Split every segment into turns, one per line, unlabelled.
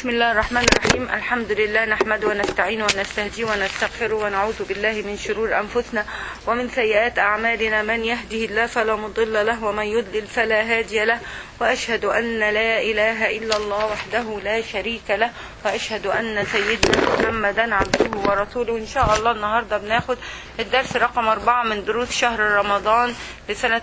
بسم الله الرحمن الرحيم الحمد لله نحمده ونستعين ونستهديه ونستغفره ونعوذ بالله من شرور أنفسنا ومن سيئات أعمالنا من يهده الله فلا مضل له ومن يضلل فلا هادي له وأشهد أن لا إله إلا الله وحده لا شريك له وأشهد أن سيدنا محمدا عبده ورسوله إن شاء الله النهاردة بناخد الدرس رقم أربعة من دروس شهر رمضان لسنة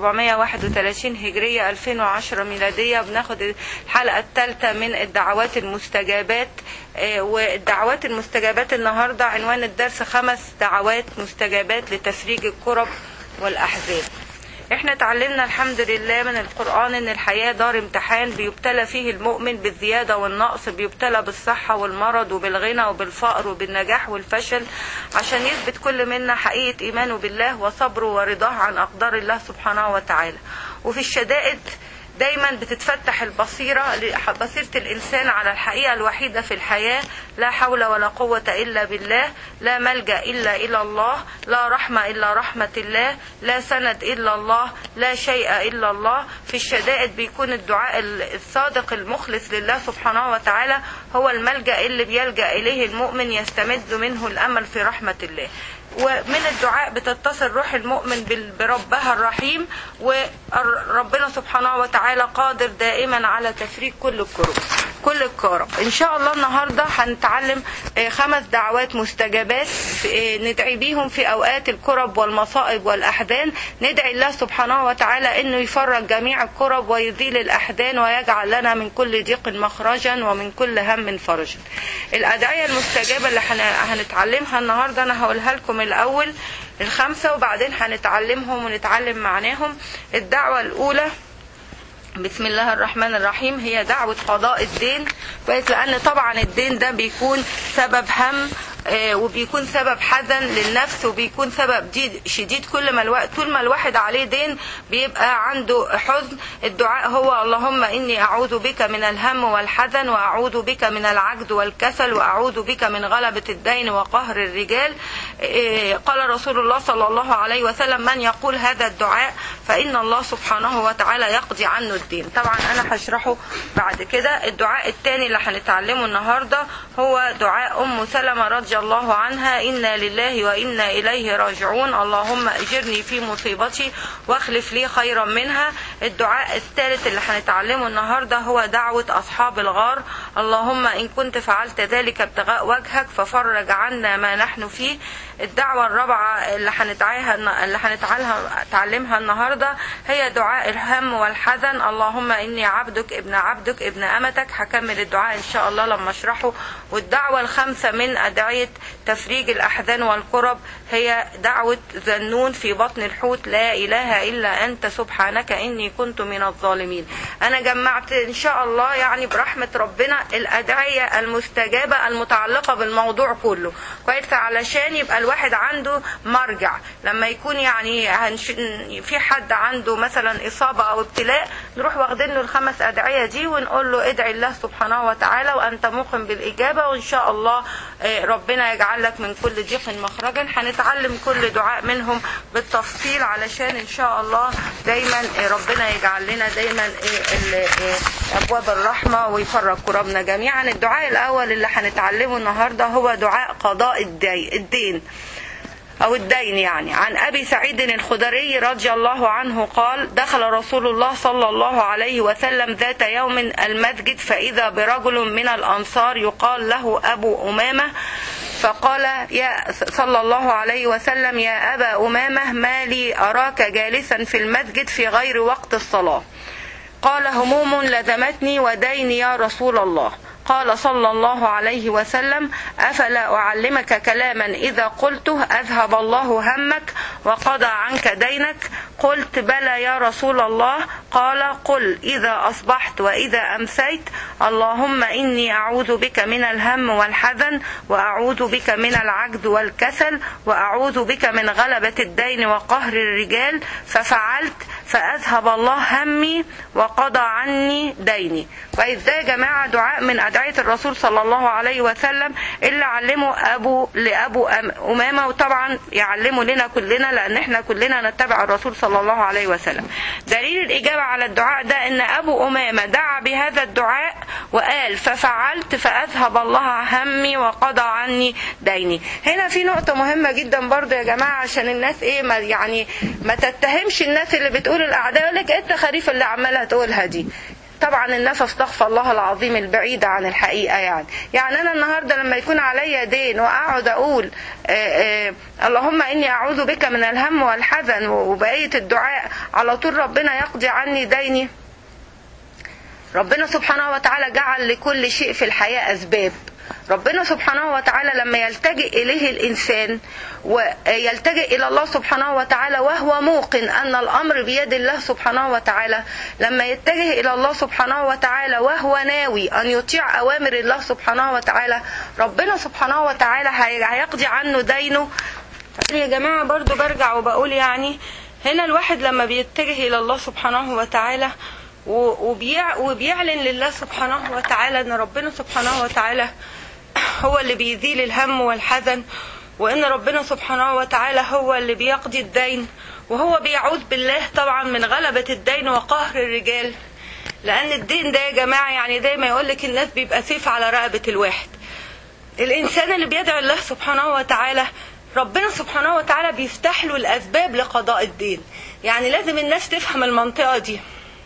1431 هجرية 2010 ميلادية بناخد الحلقة الثالثة من الدعوات المستجابات آه، والدعوات المستجابات النهاردة عنوان الدرس خمس دعوات مستجابات لتفريج الكرب والأحزان احنا اتعلمنا الحمد لله من القرآن ان الحياة دار امتحان بيبتلى فيه المؤمن بالزيادة والنقص بيبتلى بالصحة والمرض وبالغنى وبالفقر وبالنجاح والفشل عشان يثبت كل منا حقيقة ايمانه بالله وصبره ورضاه عن اقدار الله سبحانه وتعالى وفي الشدائد دايما بتتفتح البصيرة بصيرة الإنسان على الحقيقة الوحيدة في الحياة لا حول ولا قوة إلا بالله لا ملجأ إلا إلى الله لا رحمة إلا رحمة الله لا سند إلا الله لا شيء إلا الله في الشدائد بيكون الدعاء الصادق المخلص لله سبحانه وتعالى هو الملجأ اللي بيلجأ إليه المؤمن يستمد منه الأمل في رحمة الله ومن الدعاء بتتصل روح المؤمن بال- بربها الرحيم وربنا سبحانه وتعالى قادر دائما على تفريج كل الكروب كل الكرب ان شاء الله النهارده هنتعلم آه، خمس دعوات مستجابات في- آه، ندعي بيهم في اوقات الكرب والمصائب والاحزان ندعي الله سبحانه وتعالى انه يفرج جميع الكرب ويزيل الاحزان ويجعل لنا من كل ضيق مخرجا ومن كل هم فرجا الادعيه المستجابه اللي هن- هنتعلمها النهارده انا هقولها لكم الاول الخمسه وبعدين هنتعلمهم ونتعلم معناهم الدعوه الاولى بسم الله الرحمن الرحيم هي دعوة قضاء الدين كويس لأن طبعا الدين ده بيكون سبب هم آه، وبيكون سبب حزن للنفس وبيكون سبب جديد شديد كل ما الوقت طول ما الواحد عليه دين بيبقى عنده حزن الدعاء هو اللهم إني أعوذ بك من الهم والحزن وأعوذ بك من العجز والكسل وأعوذ بك من غلبة الدين وقهر الرجال آه، قال رسول الله صلى الله عليه وسلم من يقول هذا الدعاء فإن الله سبحانه وتعالى يقضي عنه الدين طبعا أنا هشرحه بعد كده الدعاء الثاني اللي هنتعلمه النهاردة هو دعاء أم سلمة رضي الله عنها إنا لله وإنا إليه راجعون اللهم أجرني في مصيبتي واخلف لي خيرا منها الدعاء الثالث اللي هنتعلمه النهاردة هو دعوة أصحاب الغار اللهم إن كنت فعلت ذلك ابتغاء وجهك ففرج عنا ما نحن فيه الدعوة الرابعة اللي هنتعاها اللي هنتعلمها تعلمها النهاردة هي دعاء الهم والحزن اللهم إني عبدك ابن عبدك ابن أمتك هكمل الدعاء إن شاء الله لما أشرحه والدعوة الخامسة من أدعية تفريج الأحزان والكرب هي دعوة ذنون في بطن الحوت لا إله إلا أنت سبحانك إني كنت من الظالمين أنا جمعت إن شاء الله يعني برحمة ربنا الأدعية المستجابة المتعلقة بالموضوع كله كويس علشان يبقى الواحد عنده مرجع لما يكون يعني هنش... في حد عنده مثلا إصابة أو ابتلاء نروح واخدين له الخمس أدعية دي ونقول له ادعي الله سبحانه وتعالى وأنت موقن بالإجابة وإن شاء الله آه، ربنا يجعل لك من كل ضيق مخرجا هنتعلم كل دعاء منهم بالتفصيل علشان إن شاء الله دايما آه، ربنا يجعل لنا دايما آه، ال- آه، أبواب الرحمة ويفرج كربنا جميعا الدعاء الأول اللي هنتعلمه النهاردة هو دعاء قضاء الدي- الدين أو الدين يعني عن أبي سعيد الخدري رضي الله عنه قال دخل رسول الله صلى الله عليه وسلم ذات يوم المسجد فإذا برجل من الأنصار يقال له أبو أمامة فقال يا صلى الله عليه وسلم يا أبا أمامة ما لي أراك جالسا في المسجد في غير وقت الصلاة قال هموم لزمتني وديني يا رسول الله قال صلى الله عليه وسلم أفلا أعلمك كلاما إذا قلته أذهب الله همك وقضى عنك دينك قلت بلى يا رسول الله قال قل إذا أصبحت وإذا أمسيت اللهم إني أعوذ بك من الهم والحزن وأعوذ بك من العجز والكسل وأعوذ بك من غلبة الدين وقهر الرجال ففعلت فأذهب الله همي وقضى عني ديني وإذ ده يا جماعة دعاء من أدعية الرسول صلى الله عليه وسلم اللي علمه أبو لأبو أم- أمامة وطبعا يعلمه لنا كلنا لان احنا كلنا نتبع الرسول صلى الله عليه وسلم دليل الاجابه على الدعاء ده ان ابو امامه دعا بهذا الدعاء وقال ففعلت فاذهب الله همي وقضى عني ديني هنا في نقطه مهمه جدا برضو يا جماعه عشان الناس ايه ما يعني ما تتهمش الناس اللي بتقول الاعداء يقول لك انت خريف اللي عمالها تقولها دي طبعا الناس استغفر الله العظيم البعيدة عن الحقيقة يعني يعني أنا النهاردة لما يكون عليا دين وأقعد أقول آآ آآ اللهم إني أعوذ بك من الهم والحزن وبقية الدعاء على طول ربنا يقضي عني ديني ربنا سبحانه وتعالى جعل لكل شيء في الحياة أسباب ربنا سبحانه وتعالى لما يلتجئ إليه الإنسان ويلتجئ إلى الله سبحانه وتعالى وهو موقن أن الأمر بيد الله سبحانه وتعالى لما يتجه إلى الله سبحانه وتعالى وهو ناوي أن يطيع أوامر الله سبحانه وتعالى ربنا سبحانه وتعالى هيقضي عنه دينه يا جماعة برضو برجع وبقول يعني هنا الواحد لما بيتجه إلى الله سبحانه وتعالى وبيع وبيعلن لله سبحانه وتعالى ان ربنا سبحانه وتعالى هو اللي بيزيل الهم والحزن وان ربنا سبحانه وتعالى هو اللي بيقضي الدين وهو بيعوذ بالله طبعا من غلبة الدين وقهر الرجال لان الدين ده يا جماعة يعني زي ما يقولك الناس بيبقى سيف على رقبة الواحد الانسان اللي بيدعو الله سبحانه وتعالى ربنا سبحانه وتعالى بيفتح له الاسباب لقضاء الدين يعني لازم الناس تفهم المنطقة دي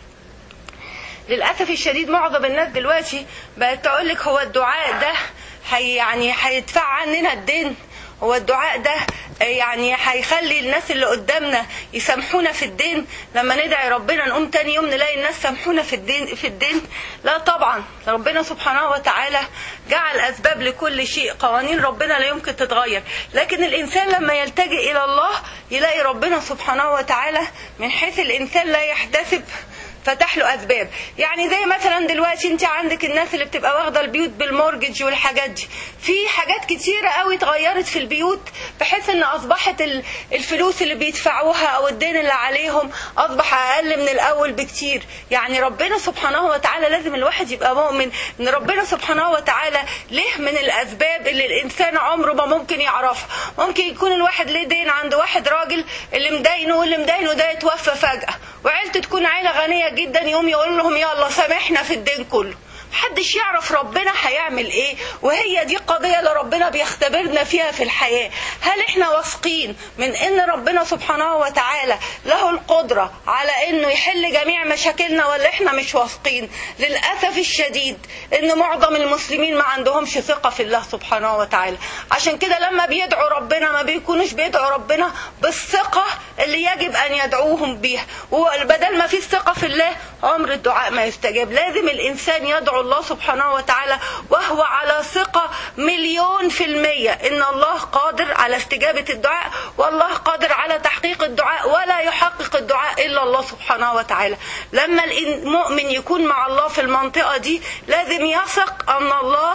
للاسف الشديد معظم الناس دلوقتي بقت تقول لك هو الدعاء ده حي يعني هيدفع عننا الدين هو الدعاء ده يعني هيخلي الناس اللي قدامنا يسامحونا في الدين لما ندعي ربنا نقوم تاني يوم نلاقي الناس سامحونا في الدين في الدين لا طبعا ربنا سبحانه وتعالى جعل اسباب لكل شيء قوانين ربنا لا يمكن تتغير لكن الانسان لما يلتجئ الى الله يلاقي ربنا سبحانه وتعالى من حيث الانسان لا يحتسب فتح له اسباب يعني زي مثلا دلوقتي انت عندك الناس اللي بتبقى واخده البيوت بالمورجج والحاجات دي في حاجات كتيره قوي اتغيرت في البيوت بحيث ان اصبحت الفلوس اللي بيدفعوها او الدين اللي عليهم اصبح اقل من الاول بكتير يعني ربنا سبحانه وتعالى لازم الواحد يبقى مؤمن ان ربنا سبحانه وتعالى له من الاسباب اللي الانسان عمره ما ممكن يعرفها ممكن يكون الواحد ليه دين عند واحد راجل اللي مدينه واللي مدينه ده يتوفى فجاه وعيلته تكون عيله غنيه جدا يوم يقول لهم يلا سامحنا في الدين كله محدش يعرف ربنا هيعمل ايه وهي دي قضية اللي ربنا بيختبرنا فيها في الحياة هل احنا واثقين من ان ربنا سبحانه وتعالى له القدرة على انه يحل جميع مشاكلنا ولا احنا مش واثقين للأسف الشديد ان معظم المسلمين ما عندهمش ثقة في الله سبحانه وتعالى عشان كده لما بيدعوا ربنا ما بيكونوش بيدعوا ربنا بالثقة اللي يجب ان يدعوهم بيها وبدل ما في الثقة في الله عمر الدعاء ما يستجاب لازم الانسان يدعو الله سبحانه وتعالى وهو على ثقة مليون في المية إن الله قادر على استجابة الدعاء والله قادر على تحقيق الدعاء ولا يحقق الدعاء إلا الله سبحانه وتعالى لما المؤمن يكون مع الله في المنطقة دي لازم يثق أن الله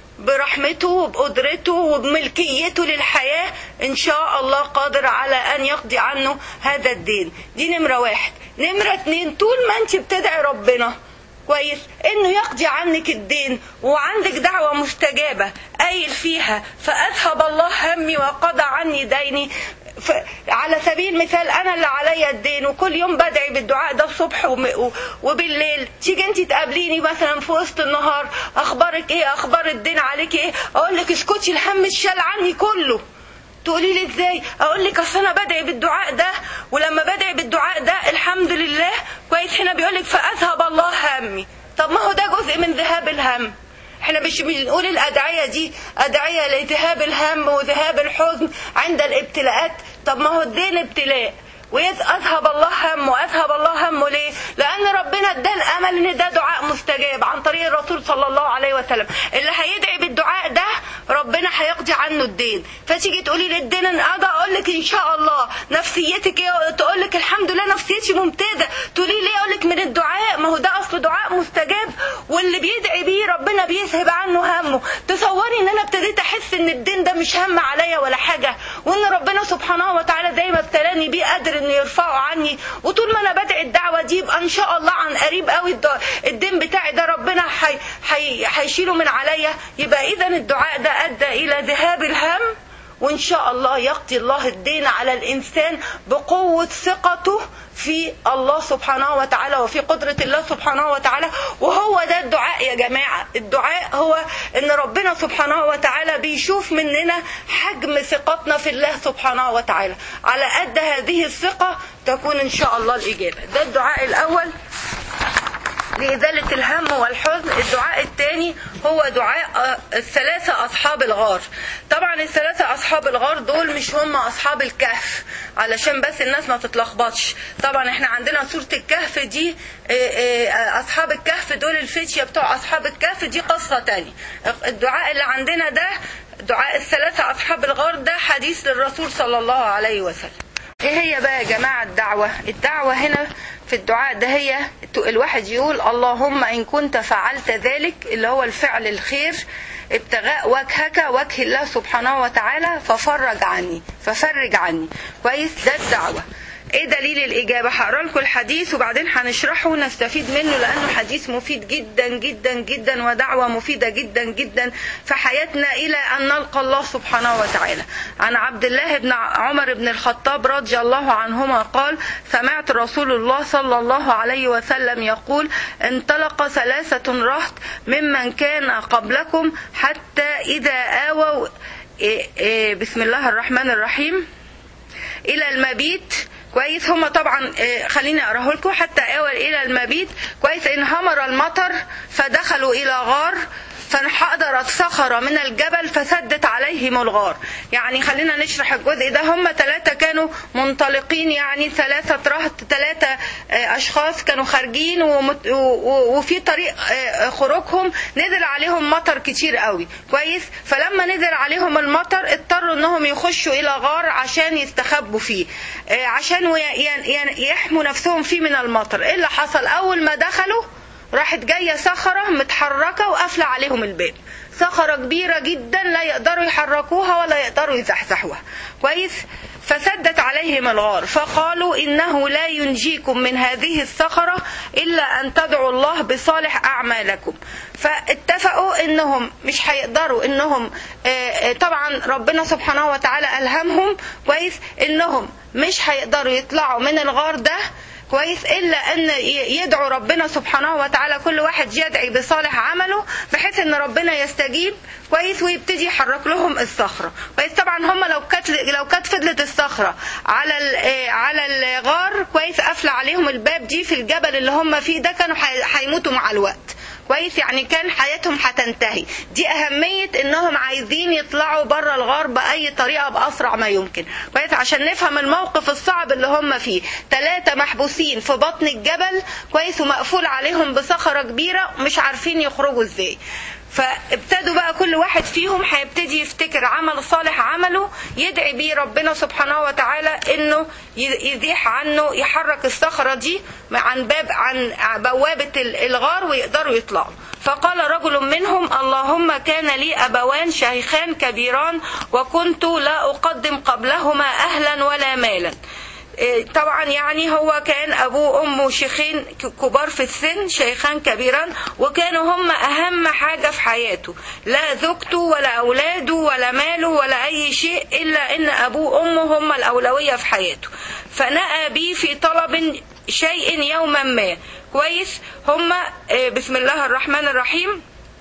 برحمته وبقدرته وبملكيته للحياة إن شاء الله قادر على أن يقضي عنه هذا الدين دي نمرة واحد نمرة اتنين طول ما أنت بتدعي ربنا كويس انه يقضي عنك الدين وعندك دعوة مستجابة قايل فيها فاذهب الله همي وقضى عني ديني ف... على سبيل المثال انا اللي عليا الدين وكل يوم بدعي بالدعاء ده الصبح وم... وبالليل تيجي انت تقابليني مثلا في وسط النهار اخبارك ايه اخبار الدين عليك ايه اقول لك اسكتي الهم اتشال عني كله تقولي لي ازاي اقول لك اصل انا بدعي بالدعاء ده ولما بدعي بالدعاء ده الحمد لله كويس هنا بيقول لك فاذهب الله همي طب ما هو ده جزء من ذهاب الهم احنا مش بنقول الادعيه دي ادعيه لذهاب الهم وذهاب الحزن عند الابتلاءات طب ما هو الدين ابتلاء ويذهب الله همه اذهب الله همه ليه لان ربنا ادى الامل ان ده دعاء مستجاب عن طريق الرسول صلى الله عليه وسلم اللي هيدعي بالدعاء ده ربنا هيقضي عنه الدين فتيجي تقولي لي الدين انا اقول لك ان شاء الله نفسيتك ايه تقول لك الحمد لله نفسيتي ممتازه تقولي ليه اقول لك من الدعاء ما هو ده اصل دعاء مستجاب واللي بيدعي بيه ربنا بيذهب عنه همه تصوري ان انا ابتديت احس ان الدين ده مش هم عليا ولا حاجه وان ربنا سبحانه وتعالى زي ما ابتلاني بيه قادر انه يرفعه عني وطول ما انا بدعي الدعوه دي يبقى ان شاء الله عن قريب قوي الدين بتاعي ده ربنا هيشيله من عليا يبقى اذا الدعاء ده ادى الى ذهاب الهم وإن شاء الله يقضي الله الدين على الإنسان بقوة ثقته في الله سبحانه وتعالى وفي قدرة الله سبحانه وتعالى وهو ده الدعاء يا جماعة الدعاء هو ان ربنا سبحانه وتعالى بيشوف مننا حجم ثقتنا في الله سبحانه وتعالى على قد هذه الثقة تكون ان شاء الله الإجابة ده الدعاء الأول لإزالة الهم والحزن الدعاء الثاني هو دعاء الثلاثة أصحاب الغار طبعا الثلاثة أصحاب الغار دول مش هم أصحاب الكهف علشان بس الناس ما تتلخبطش طبعا احنا عندنا سورة الكهف دي أصحاب الكهف دول الفتية بتوع أصحاب الكهف دي قصة تانية الدعاء اللي عندنا ده دعاء الثلاثة أصحاب الغار ده حديث للرسول صلى الله عليه وسلم ايه هي بقى يا جماعة الدعوة الدعوة هنا في الدعاء ده هي الواحد يقول اللهم إن كنت فعلت ذلك اللي هو الفعل الخير ابتغاء وجهك وجه الله سبحانه وتعالى ففرج عني ففرج عني كويس ده الدعوة ايه دليل الاجابه هقرا لكم الحديث وبعدين هنشرحه ونستفيد منه لانه حديث مفيد جدا جدا جدا ودعوه مفيده جدا جدا في حياتنا الى ان نلقى الله سبحانه وتعالى عن عبد الله بن عمر بن الخطاب رضي الله عنهما قال سمعت رسول الله صلى الله عليه وسلم يقول انطلق ثلاثه رهط ممن كان قبلكم حتى اذا اووا إيه إيه بسم الله الرحمن الرحيم الى المبيت كويس هما طبعا خليني اقراه لكم حتى اول الى المبيت كويس انهمر المطر فدخلوا الى غار فانحدرت صخرة من الجبل فسدت عليهم الغار يعني خلينا نشرح الجزء ده هم ثلاثة كانوا منطلقين يعني ثلاثة رهط ثلاثة أشخاص كانوا خارجين وفي طريق خروجهم نزل عليهم مطر كتير قوي كويس فلما نزل عليهم المطر اضطروا انهم يخشوا الى غار عشان يستخبوا فيه عشان يحموا نفسهم فيه من المطر ايه اللي حصل اول ما دخلوا راحت جاية صخرة متحركة وقافلة عليهم الباب صخرة كبيرة جدا لا يقدروا يحركوها ولا يقدروا يزحزحوها كويس فسدت عليهم الغار فقالوا إنه لا ينجيكم من هذه الصخرة إلا أن تدعوا الله بصالح أعمالكم فاتفقوا إنهم مش هيقدروا إنهم طبعا ربنا سبحانه وتعالى ألهمهم كويس إنهم مش هيقدروا يطلعوا من الغار ده كويس الا ان يدعو ربنا سبحانه وتعالى كل واحد يدعي بصالح عمله بحيث ان ربنا يستجيب كويس ويبتدي يحرك لهم الصخره كويس طبعا هم لو كانت لو كانت فضلت الصخره على على الغار كويس قافله عليهم الباب دي في الجبل اللي هم فيه ده كانوا هيموتوا مع الوقت كويس يعني كان حياتهم هتنتهي دي أهمية إنهم عايزين يطلعوا بره الغار بأي طريقة بأسرع ما يمكن كويس عشان نفهم الموقف الصعب اللي هم فيه ثلاثة محبوسين في بطن الجبل كويس ومقفول عليهم بصخرة كبيرة مش عارفين يخرجوا إزاي فابتدوا بقى كل واحد فيهم هيبتدي يفتكر عمل صالح عمله يدعي بيه ربنا سبحانه وتعالى انه يزيح عنه يحرك الصخرة دي عن باب عن بوابة الغار ويقدروا يطلعوا فقال رجل منهم اللهم كان لي أبوان شيخان كبيران وكنت لا أقدم قبلهما أهلا ولا مالا طبعا يعني هو كان ابوه وامه شيخين كبار في السن شيخان كبيران وكانوا هم اهم حاجه في حياته لا زوجته ولا اولاده ولا ماله ولا اي شيء الا ان ابوه وامه هم الاولويه في حياته فنأى بي في طلب شيء يوما ما كويس هم بسم الله الرحمن الرحيم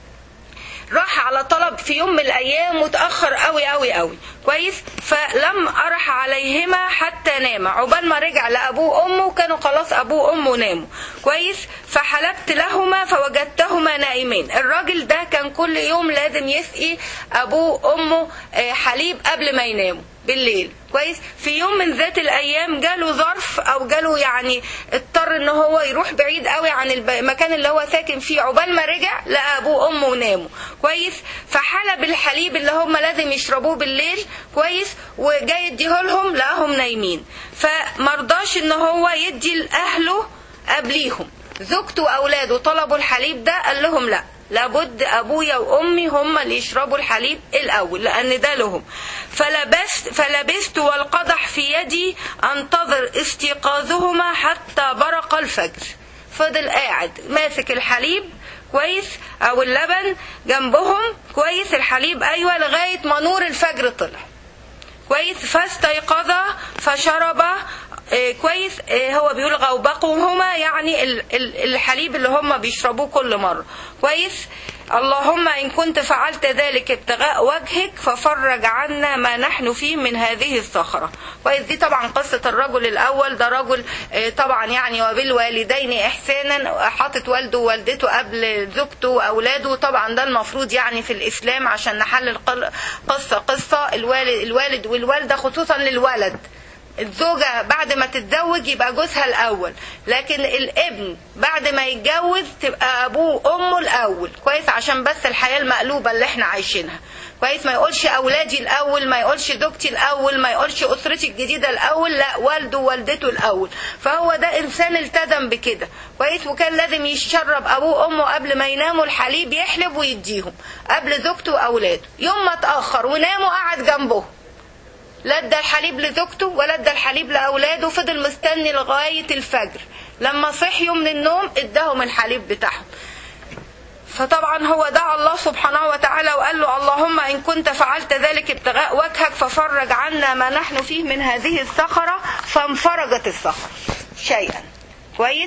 راح على طلب في يوم من الايام متاخر قوي قوي قوي كويس فلم ارح عليهما حتى نام عقبال ما رجع لابوه وامه كانوا خلاص ابوه وامه ناموا كويس فحلبت لهما فوجدتهما نائمين الراجل ده كان كل يوم لازم يسقي ابوه وامه حليب قبل ما يناموا بالليل كويس في يوم من ذات الايام جاله ظرف او جاله يعني اضطر ان هو يروح بعيد قوي عن المكان اللي هو ساكن فيه عقبال ما رجع لقى ابوه وامه وناموا كويس فحلب الحليب اللي هم لازم يشربوه بالليل كويس وجاي يديهولهم لقاهم نايمين فمرضاش ان هو يدي لاهله قبليهم زوجته واولاده طلبوا الحليب ده قال لهم لا لابد ابويا وامي هم اللي يشربوا الحليب الاول لان ده لهم فلبست فلبست والقدح في يدي انتظر استيقاظهما حتى برق الفجر فضل قاعد ماسك الحليب كويس او اللبن جنبهم كويس الحليب ايوه لغايه ما نور الفجر طلع كويس فاستيقظ فشرب آه، كويس آه، هو بيقول غوبقهما يعني ال- ال- الحليب اللي هم بيشربوه كل مرة كويس اللهم إن كنت فعلت ذلك ابتغاء وجهك ففرج عنا ما نحن فيه من هذه الصخرة كويس دي طبعا قصة الرجل الأول ده رجل آه، طبعا يعني وبالوالدين إحسانا حاطط والده ووالدته قبل زوجته وأولاده طبعا ده المفروض يعني في الإسلام عشان نحلل قل- قصة قصة الوالد, الوالد والوالدة خصوصا للولد الزوجة بعد ما تتزوج يبقى جوزها الأول لكن الابن بعد ما يتجوز تبقى أبوه وأمه الأول كويس عشان بس الحياة المقلوبة اللي احنا عايشينها كويس ما يقولش أولادي الأول ما يقولش زوجتي الأول ما يقولش أسرتي الجديدة الأول لا والده ووالدته الأول فهو ده إنسان التزم بكده كويس وكان لازم يشرب أبوه وأمه قبل ما يناموا الحليب يحلب ويديهم قبل زوجته وأولاده يوم ما اتأخر وناموا قعد جنبه لا ادى الحليب لزوجته ولا ادى الحليب لاولاده فضل مستني لغايه الفجر لما صحيوا من النوم اداهم الحليب بتاعهم فطبعا هو دعا الله سبحانه وتعالى وقال له اللهم ان كنت فعلت ذلك ابتغاء وجهك ففرج عنا ما نحن فيه من هذه الصخره فانفرجت الصخره شيئا كويس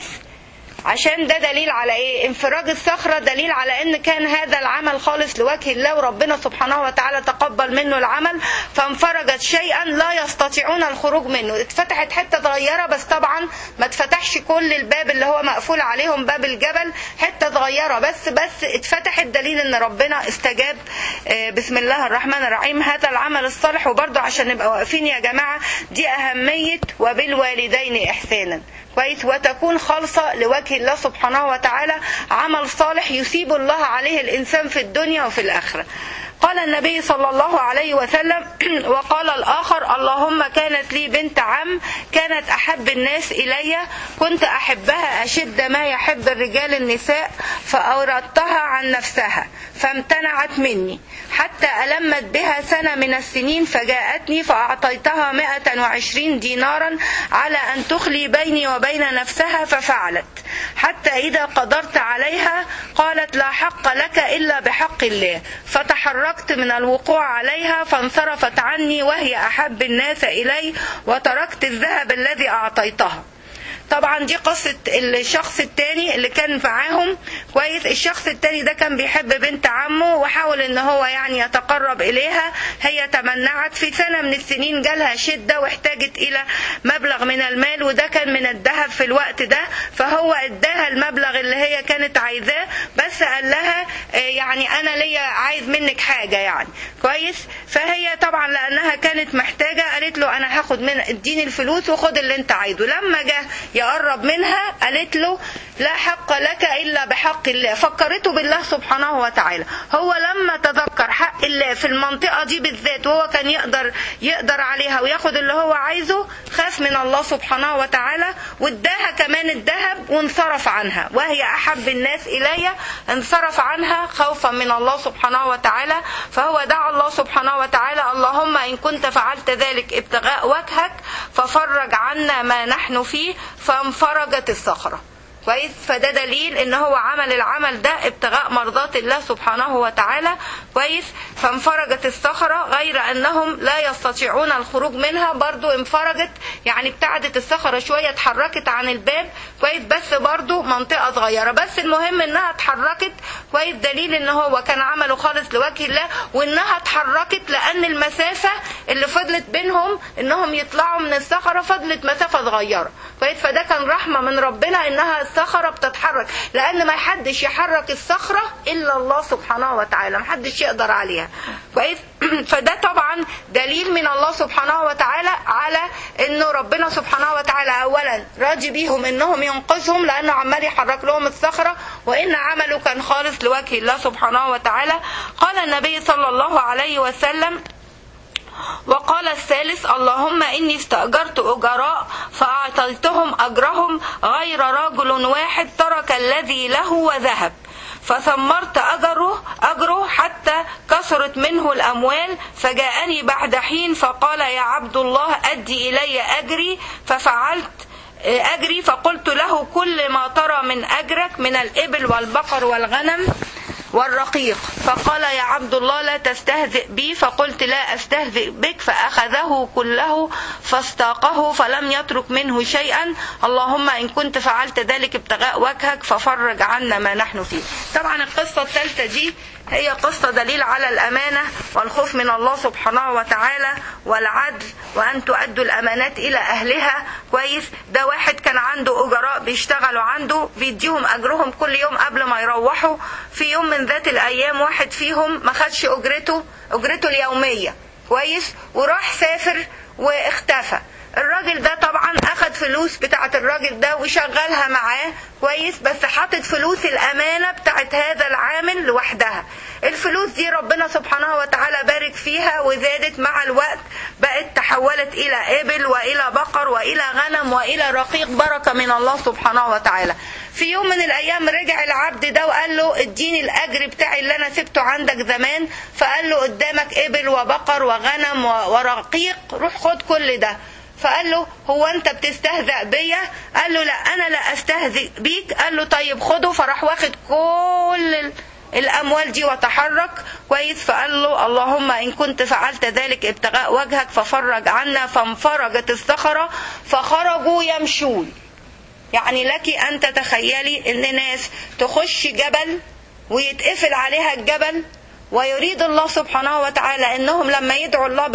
عشان ده دليل على ايه انفراج الصخرة دليل على ان كان هذا العمل خالص لوجه الله وربنا سبحانه وتعالى تقبل منه العمل فانفرجت شيئا لا يستطيعون الخروج منه اتفتحت حتة صغيرة بس طبعا ما اتفتحش كل الباب اللي هو مقفول عليهم باب الجبل حتة صغيرة بس بس اتفتحت دليل ان ربنا استجاب آه، بسم الله الرحمن الرحيم هذا العمل الصالح وبرضه عشان نبقى واقفين يا جماعة دي اهمية وبالوالدين احسانا كويس وتكون خالصة لوجه الله سبحانه وتعالى عمل صالح يثيب الله عليه الإنسان في الدنيا وفي الآخرة قال النبي صلى الله عليه وسلم وقال الآخر اللهم كانت لي بنت عم كانت أحب الناس إلي كنت أحبها أشد ما يحب الرجال النساء فأوردتها عن نفسها فامتنعت مني حتى ألمت بها سنة من السنين فجاءتني فأعطيتها 120 دينارا على أن تخلي بيني وبين نفسها ففعلت حتى إذا قدرت عليها قالت لا حق لك إلا بحق الله فتحركت من الوقوع عليها فانصرفت عني وهي أحب الناس إلي وتركت الذهب الذي أعطيتها طبعا دي قصة الشخص التاني اللي كان معاهم كويس الشخص التاني ده كان بيحب بنت عمه وحاول ان هو يعني يتقرب اليها هي تمنعت في سنة من السنين جالها شدة واحتاجت الى مبلغ من المال وده كان من الذهب في الوقت ده فهو اداها المبلغ اللي هي كانت عايزاه بس قال لها آه، يعني انا ليا عايز منك حاجة يعني كويس فهي طبعا لانها كانت محتاجة قالت له انا هاخد من اديني الفلوس وخد اللي انت عايزه لما جه يقرب منها قالت له لا حق لك الا بحق الله فكرته بالله سبحانه وتعالى هو لما تذكر حق الله في المنطقه دي بالذات وهو كان يقدر يقدر عليها وياخد اللي هو عايزه خاف من الله سبحانه وتعالى واداها كمان الذهب وانصرف عنها وهي احب الناس الي انصرف عنها خوفا من الله سبحانه وتعالى فهو دعا الله سبحانه وتعالى اللهم ان كنت فعلت ذلك ابتغاء وجهك ففرج عنا ما نحن فيه فانفرجت الصخره كويس فده دليل ان هو عمل العمل ده ابتغاء مرضات الله سبحانه وتعالى كويس فانفرجت الصخرة غير انهم لا يستطيعون الخروج منها برضو انفرجت يعني ابتعدت الصخرة شوية اتحركت عن الباب كويس بس برضو منطقة صغيرة بس المهم انها اتحركت كويس دليل ان هو كان عمله خالص لوجه الله وانها اتحركت لان المسافة اللي فضلت بينهم انهم يطلعوا من الصخرة فضلت مسافة صغيرة كويس فده كان رحمة من ربنا انها الصخرة بتتحرك لان ما حدش يحرك الصخرة الا الله سبحانه وتعالى ما حدش يقدر عليها كويس فده طبعا دليل من الله سبحانه وتعالى على انه ربنا سبحانه وتعالى اولا راضي بيهم انهم ينقذهم لانه عمال يحرك لهم الصخرة وان عمله كان خالص لوجه الله سبحانه وتعالى قال النبي صلى الله عليه وسلم وقال الثالث اللهم إني استأجرت أجراء فأعطيتهم أجرهم غير رجل واحد ترك الذي له وذهب فثمرت أجره, أجره حتى كثرت منه الأموال فجاءني بعد حين فقال يا عبد الله أدي إلي أجري ففعلت أجري فقلت له كل ما ترى من أجرك من الإبل والبقر والغنم والرقيق فقال يا عبد الله لا تستهزئ بي فقلت لا أستهزئ بك فأخذه كله فاستاقه فلم يترك منه شيئا اللهم إن كنت فعلت ذلك ابتغاء وجهك ففرج عنا ما نحن فيه طبعا القصة الثالثة دي هي قصة دليل على الأمانة والخوف من الله سبحانه وتعالى والعدل وأن تؤدوا الأمانات إلى أهلها كويس ده واحد كان عنده أجراء بيشتغلوا عنده بيديهم أجرهم كل يوم قبل ما يروحوا في يوم من ذات الأيام واحد فيهم ما خدش أجرته أجرته اليومية كويس وراح سافر واختفى الراجل ده طبعا اخد فلوس بتاعت الراجل ده وشغلها معاه كويس بس حاطط فلوس الامانه بتاعت هذا العامل لوحدها الفلوس دي ربنا سبحانه وتعالى بارك فيها وزادت مع الوقت بقت تحولت الى ابل والى بقر والى غنم والى رقيق بركه من الله سبحانه وتعالى في يوم من الايام رجع العبد ده وقال له اديني الاجر بتاعي اللي انا سبته عندك زمان فقال له قدامك ابل وبقر وغنم ورقيق روح خد كل ده فقال له هو انت بتستهزأ بيا قال له لا انا لا استهزئ بيك قال له طيب خده فراح واخد كل الاموال دي وتحرك كويس فقال له اللهم ان كنت فعلت ذلك ابتغاء وجهك ففرج عنا فانفرجت الصخره فخرجوا يمشون يعني لك ان تتخيلي ان ناس تخش جبل ويتقفل عليها الجبل ويريد الله سبحانه وتعالى انهم لما يدعوا الله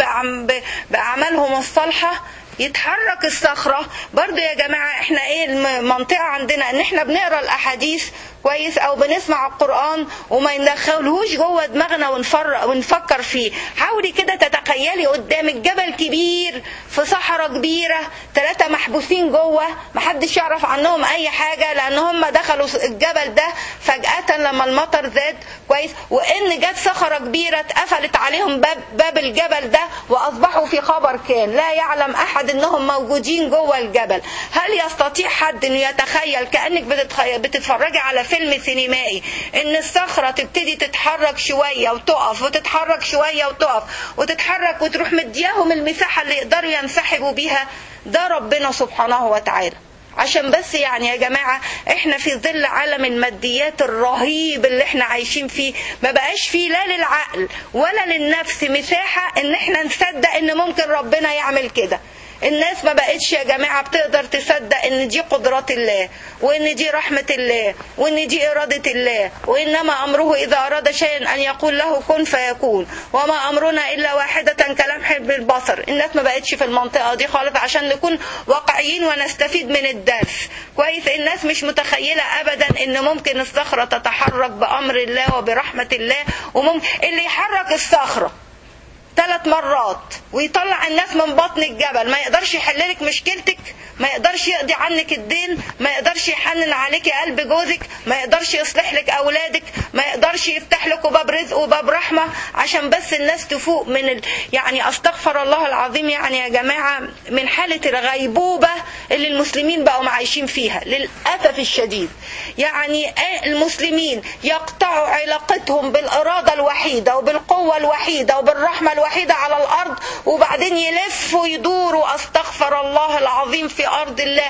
باعمالهم الصالحه يتحرك الصخرة برضو يا جماعة احنا ايه المنطقة عندنا ان احنا بنقرا الاحاديث كويس او بنسمع القرآن وما ندخلهوش جوه دماغنا ونفر ونفكر فيه حاولي كده تتخيلي قدامك جبل كبير في صحراء كبيرة ثلاثة محبوسين جوه محدش يعرف عنهم اي حاجة لان هم دخلوا الجبل ده فجأة لما المطر زاد كويس وان جت صخرة كبيرة اتقفلت عليهم باب, باب الجبل ده واصبحوا في خبر كان لا يعلم احد انهم موجودين جوه الجبل هل يستطيع حد انه يتخيل كانك بتتفرجي على فيلم سينمائي ان الصخره تبتدي تتحرك شويه وتقف وتتحرك شويه وتقف وتتحرك وتروح مدياهم المساحه اللي يقدروا ينسحبوا بيها ده ربنا سبحانه وتعالى عشان بس يعني يا جماعة احنا في ظل عالم الماديات الرهيب اللي احنا عايشين فيه ما بقاش فيه لا للعقل ولا للنفس مساحة ان احنا نصدق ان ممكن ربنا يعمل كده الناس ما بقتش يا جماعة بتقدر تصدق ان دي قدرات الله وان دي رحمة الله وان دي ارادة الله وانما امره اذا اراد شيئا ان يقول له كن فيكون وما امرنا الا واحدة كلمح بالبصر الناس ما بقتش في المنطقة دي خالص عشان نكون واقعيين ونستفيد من الدرس كويس الناس مش متخيلة ابدا ان ممكن الصخرة تتحرك بامر الله وبرحمة الله وممكن اللي يحرك الصخرة ثلاث مرات ويطلع الناس من بطن الجبل ما يقدرش يحللك مشكلتك ما يقدرش يقضي عنك الدين ما يقدرش يحنن عليك قلب جوزك ما يقدرش يصلح لك اولادك ما يقدرش يفتح لك باب رزق وباب رحمه عشان بس الناس تفوق من ال... يعني استغفر الله العظيم يعني يا جماعه من حاله الغيبوبه اللي المسلمين بقوا عايشين فيها للاسف الشديد يعني المسلمين يقطعوا علاقتهم بالاراده الوحيده وبالقوه الوحيده وبالرحمه الوحيده على الارض وبعدين يلفوا يدوروا استغفر الله العظيم في ارض الله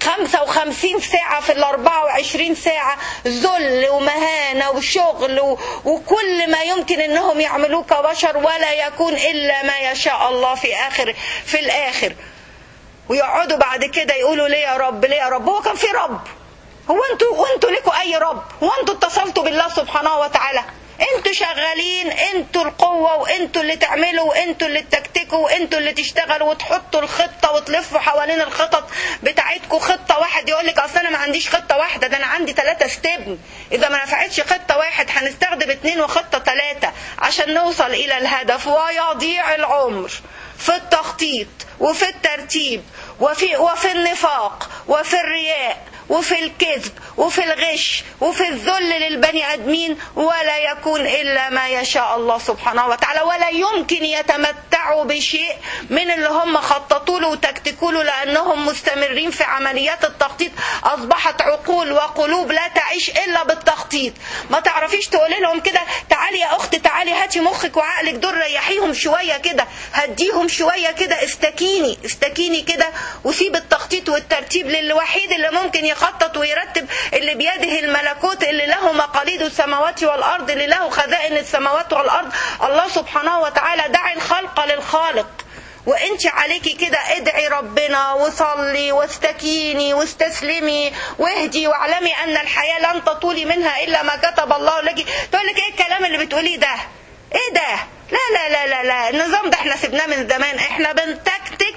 55 ساعه في ال 24 ساعه ذل ومهانه وشغل و... وكل ما يمكن انهم يعملوه كبشر ولا يكون الا ما يشاء الله في اخر في الاخر ويقعدوا بعد كده يقولوا ليه يا رب ليه يا رب هو كان في رب هو انتوا وانتوا لكم اي رب هو انتوا اتصلتوا بالله سبحانه وتعالى انتوا شغالين انتوا القوة وانتوا اللي تعملوا وانتوا اللي تكتكوا وانتوا اللي تشتغلوا وتحطوا الخطة وتلفوا حوالين الخطط بتاعتكم خطة واحد يقول لك اصل انا ما عنديش خطة واحدة ده انا عندي ثلاثة ستيب اذا ما نفعتش خطة واحد هنستخدم اتنين وخطة ثلاثة عشان نوصل الى الهدف ويضيع العمر في التخطيط وفي الترتيب وفي وفي النفاق وفي الرياء وفي الكذب وفي الغش وفي الذل للبني ادمين ولا يكون الا ما يشاء الله سبحانه وتعالى ولا يمكن يتمتعوا بشيء من اللي هم خططوا له وتكتكوا له لانهم مستمرين في عمليات التخطيط اصبحت عقول وقلوب لا تعيش الا بالتخطيط ما تعرفيش تقولي لهم كده تعالي يا اختي تعالي هاتي مخك وعقلك دول ريحيهم شويه كده هديهم شويه كده استكيني استكيني كده وسيب التخطيط والترتيب للوحيد اللي ممكن يخطط ويرتب اللي بيده الملكوت اللي له مقاليد السماوات والارض اللي له خزائن السماوات والارض الله سبحانه وتعالى دعي الخلق للخالق وانت عليكي كده ادعي ربنا وصلي واستكيني واستسلمي واهدي واعلمي ان الحياه لن تطولي منها الا ما كتب الله لك تقول لك ايه الكلام اللي بتقوليه ده ايه ده لا لا لا لا لا النظام ده احنا سيبناه من زمان احنا بنتكتك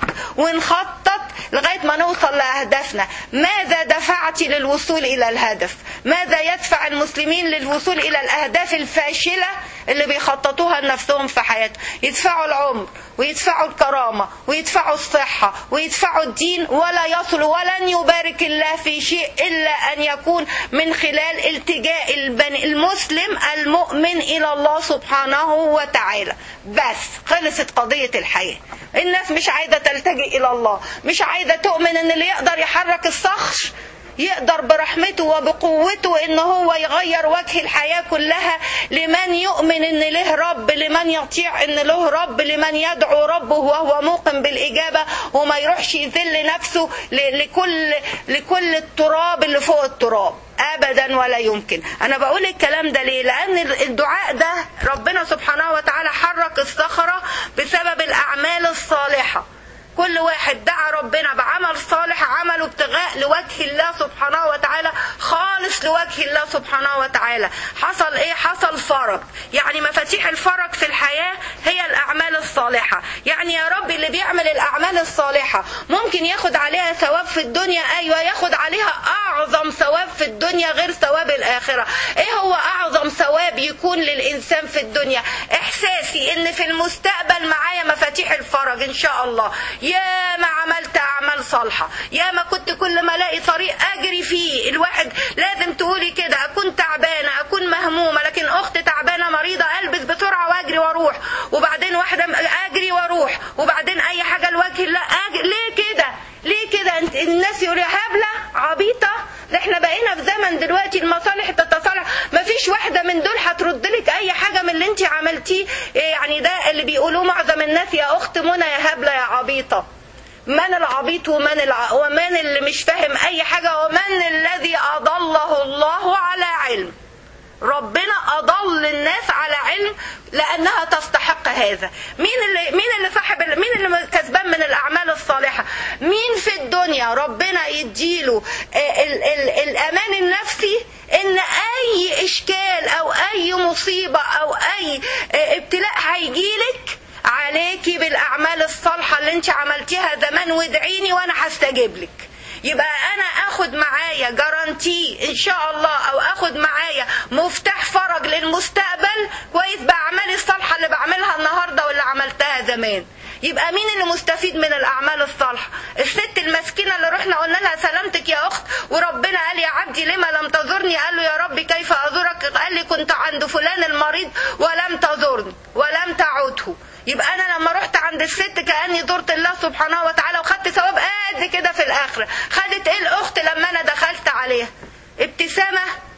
ونخطط لغايه ما نوصل لاهدافنا ماذا دفعت للوصول الى الهدف ماذا يدفع المسلمين للوصول الى الاهداف الفاشله اللي بيخططوها لنفسهم في حياتهم يدفعوا العمر ويدفعوا الكرامة ويدفعوا الصحة ويدفعوا الدين ولا يصلوا ولن يبارك الله في شيء إلا أن يكون من خلال التجاء البني المسلم المؤمن إلى الله سبحانه وتعالى بس خلصت قضية الحياة الناس مش عايزة تلتجئ إلى الله مش عايزة تؤمن أن اللي يقدر يحرك الصخر يقدر برحمته وبقوته ان هو يغير وجه الحياة كلها لمن يؤمن ان له رب لمن يطيع ان له رب لمن يدعو ربه وهو موقن بالاجابة وما يروحش يذل نفسه لكل لكل التراب اللي فوق التراب ابدا ولا يمكن انا بقول الكلام ده ليه لان الدعاء ده ربنا سبحانه وتعالى حرك الصخرة بسبب الاعمال الصالحة كل واحد دعا ربنا بعمل صالح عمله ابتغاء لوجه الله سبحانه وتعالى خالص لوجه الله سبحانه وتعالى حصل ايه حصل فرج يعني مفاتيح الفرج في الحياة هي الاعمال الصالحة يعني يا رب اللي بيعمل الاعمال الصالحة ممكن ياخد عليها ثواب في الدنيا ايوه ياخد عليها اعظم ثواب في الدنيا غير ثواب الاخرة ايه هو اعظم ثواب يكون للانسان في الدنيا احساسي ان في المستقبل معايا مفاتيح الفرج ان شاء الله يا ما عملت اعمال صالحه يا ما كنت كل ما الاقي طريق اجري فيه الواحد لازم تقولي كده اكون تعبانه اكون مهمومه لكن اخت تعبانه مريضه البس بسرعه واجري واروح وبعدين واحده اجري واروح وبعدين اي حاجه لوجه الله أجري. ليه كده ليه كده انت الناس يقولوا هبله عبيطه ده احنا بقينا في زمن دلوقتي المصالح تتصالح مفيش واحده من دول هترد لك اي حاجه من اللي انت عملتيه يعني ده اللي بيقولوه معظم الناس يا اخت منى يا هبله يا عبيطه من العبيط ومن الع... ومن اللي مش فاهم اي حاجه ومن الذي اضله الله على علم ربنا اضل الناس على علم لانها تستحق هذا مين اللي مين اللي صاحب مين اللي كسبان من الاعمال الصالحه مين في الدنيا ربنا يديله ال ال الامان النفسي ان اي اشكال او اي مصيبه او اي ابتلاء هيجيلك عليكي بالاعمال الصالحه اللي انت عملتيها زمان وادعيني وانا هستجيب لك يبقى انا اخد معايا جارانتي ان شاء الله او اخد معايا مفتاح فرج للمستقبل كويس باعمالي الصالحه اللي بعملها النهارده واللي عملتها زمان يبقى مين اللي مستفيد من الاعمال الصالحه الست المسكينه اللي رحنا قلنا لها سلامتك يا اخت وربنا قال يا عبدي لما لم تزورني قال له يا رب كيف ازورك قال لي كنت عند فلان المريض ولم تزورني ولم تعوده يبقى انا لما رحت عند الست كاني زرت الله سبحانه وتعالى وخدت ثواب قد كده في الاخره خدت ايه الاخت لما انا دخلت عليها ابتسامه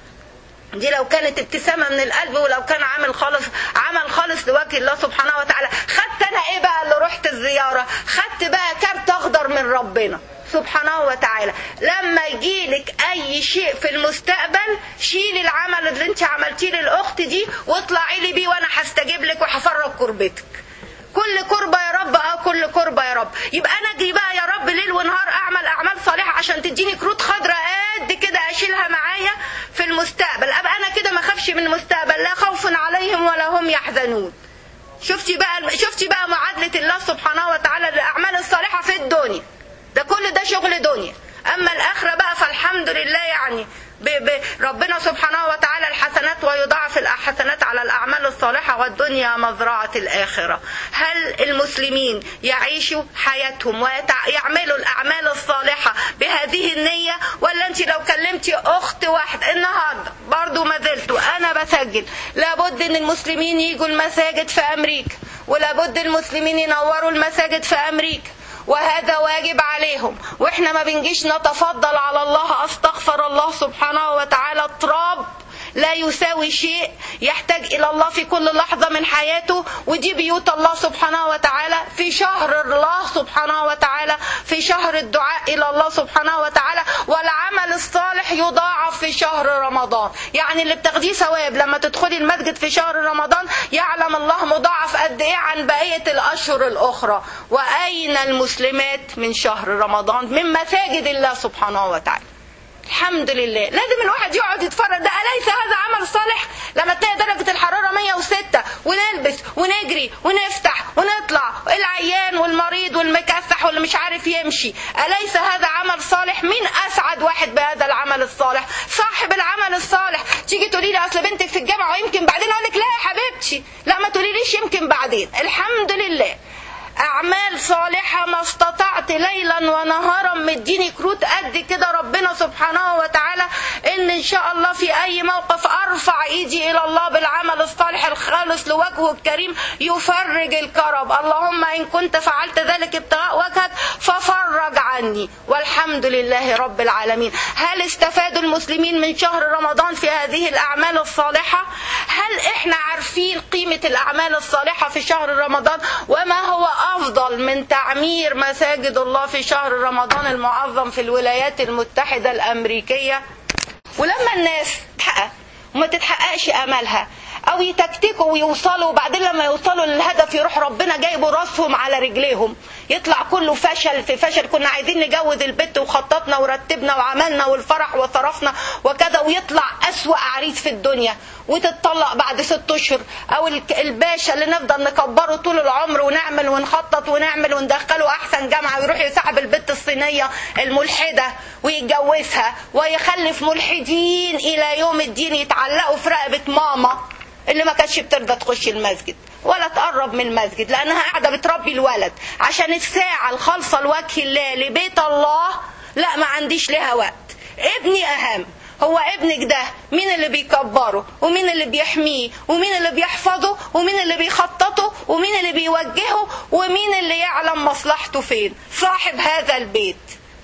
دي لو كانت ابتسامة من القلب ولو كان عامل خالص عمل خالص لوجه الله سبحانه وتعالى خدت انا ايه بقى اللي رحت الزيارة خدت بقى كارت اخضر من ربنا سبحانه وتعالى لما يجيلك اي شيء في المستقبل شيلي العمل اللي انت عملتيه للاخت دي واطلعي لي بيه وانا هستجيب لك وهفرج كربتك كل كربة يا رب اه كل كربة يا رب يبقى انا اجي بقى يا رب ليل ونهار اعمل اعمال صالحة عشان تديني كروت خضراء قد كده اشيلها معايا في المستقبل ابقى انا كده ما اخافش من المستقبل لا خوف عليهم ولا هم يحزنون شفتي بقى شفتي بقى معادلة الله سبحانه وتعالى للاعمال الصالحة في الدنيا ده كل ده شغل دنيا اما الاخرة بقى فالحمد لله يعني ب ب ربنا سبحانه وتعالى الحسنات ويضاعف الحسنات على الأعمال الصالحة والدنيا مزرعة الآخرة هل المسلمين يعيشوا حياتهم ويعملوا الأعمال الصالحة بهذه النية ولا أنت لو كلمتي أخت واحد النهاردة برضو ما زلت أنا بسجل لابد أن المسلمين يجوا المساجد في أمريكا ولابد المسلمين ينوروا المساجد في أمريكا وهذا واجب عليهم واحنا ما بنجيش نتفضل على الله استغفر الله سبحانه وتعالى التراب
لا يساوي شيء يحتاج إلى الله في كل لحظة من حياته ودي بيوت الله سبحانه وتعالى في شهر الله سبحانه وتعالى في شهر الدعاء إلى الله سبحانه وتعالى والعمل الصالح يضاعف في شهر رمضان يعني اللي بتاخديه ثواب لما تدخلي المسجد في شهر رمضان يعلم الله مضاعف قد ايه عن بقية الأشهر الأخرى وأين المسلمات من شهر رمضان من مساجد الله سبحانه وتعالى الحمد لله لازم الواحد يقعد يتفرج ده أليس هذا عمل صالح لما تلاقي درجة الحرارة 106 ونلبس ونجري ونفتح ونطلع العيان والمريض والمكسح واللي مش عارف يمشي أليس هذا عمل صالح مين أسعد واحد بهذا العمل الصالح صاحب العمل الصالح تيجي تقولي لي أصل بنتك في الجامعة ويمكن بعدين أقول لك لا يا حبيبتي لا ما تقوليليش يمكن بعدين الحمد لله أعمال صالحة ما استطعت ليلا ونهارا مديني كروت قد كده ربنا سبحانه وتعالى إن إن شاء الله في أي موقف أرفع إيدي إلى الله بالعمل الصالح الخالص لوجهه الكريم يفرج الكرب اللهم إن كنت فعلت ذلك ابتغاء وجهك ففرج عني والحمد لله رب العالمين هل استفاد المسلمين من شهر رمضان في هذه الأعمال الصالحة هل إحنا عارفين قيمة الأعمال الصالحة في شهر رمضان وما هو أفضل من تعمير مساجد الله في شهر رمضان المعظم في الولايات المتحدة الأمريكية ولما الناس تحقق وما تتحققش أملها أو يتكتكوا ويوصلوا وبعدين لما يوصلوا للهدف يروح ربنا جايبوا راسهم على رجليهم يطلع كله فشل في فشل كنا عايزين نجوز البت وخططنا ورتبنا وعملنا والفرح وصرفنا وكذا ويطلع أسوأ عريس في الدنيا وتتطلق بعد ست اشهر او الباشا اللي نفضل نكبره طول العمر ونعمل ونخطط ونعمل وندخله احسن جامعه ويروح يسحب البت الصينيه الملحده ويتجوزها ويخلف ملحدين الى يوم الدين يتعلقوا في رقبه ماما اللي ما كانتش بترضى تخش المسجد ولا تقرب من المسجد لانها قاعده بتربي الولد عشان الساعه الخالصه لوجه الله لبيت الله لا ما عنديش لها وقت ابني اهم هو ابنك ده مين اللي بيكبره ومين اللي بيحميه ومين اللي بيحفظه ومين اللي بيخططه ومين اللي بيوجهه ومين اللي يعلم مصلحته فين صاحب هذا البيت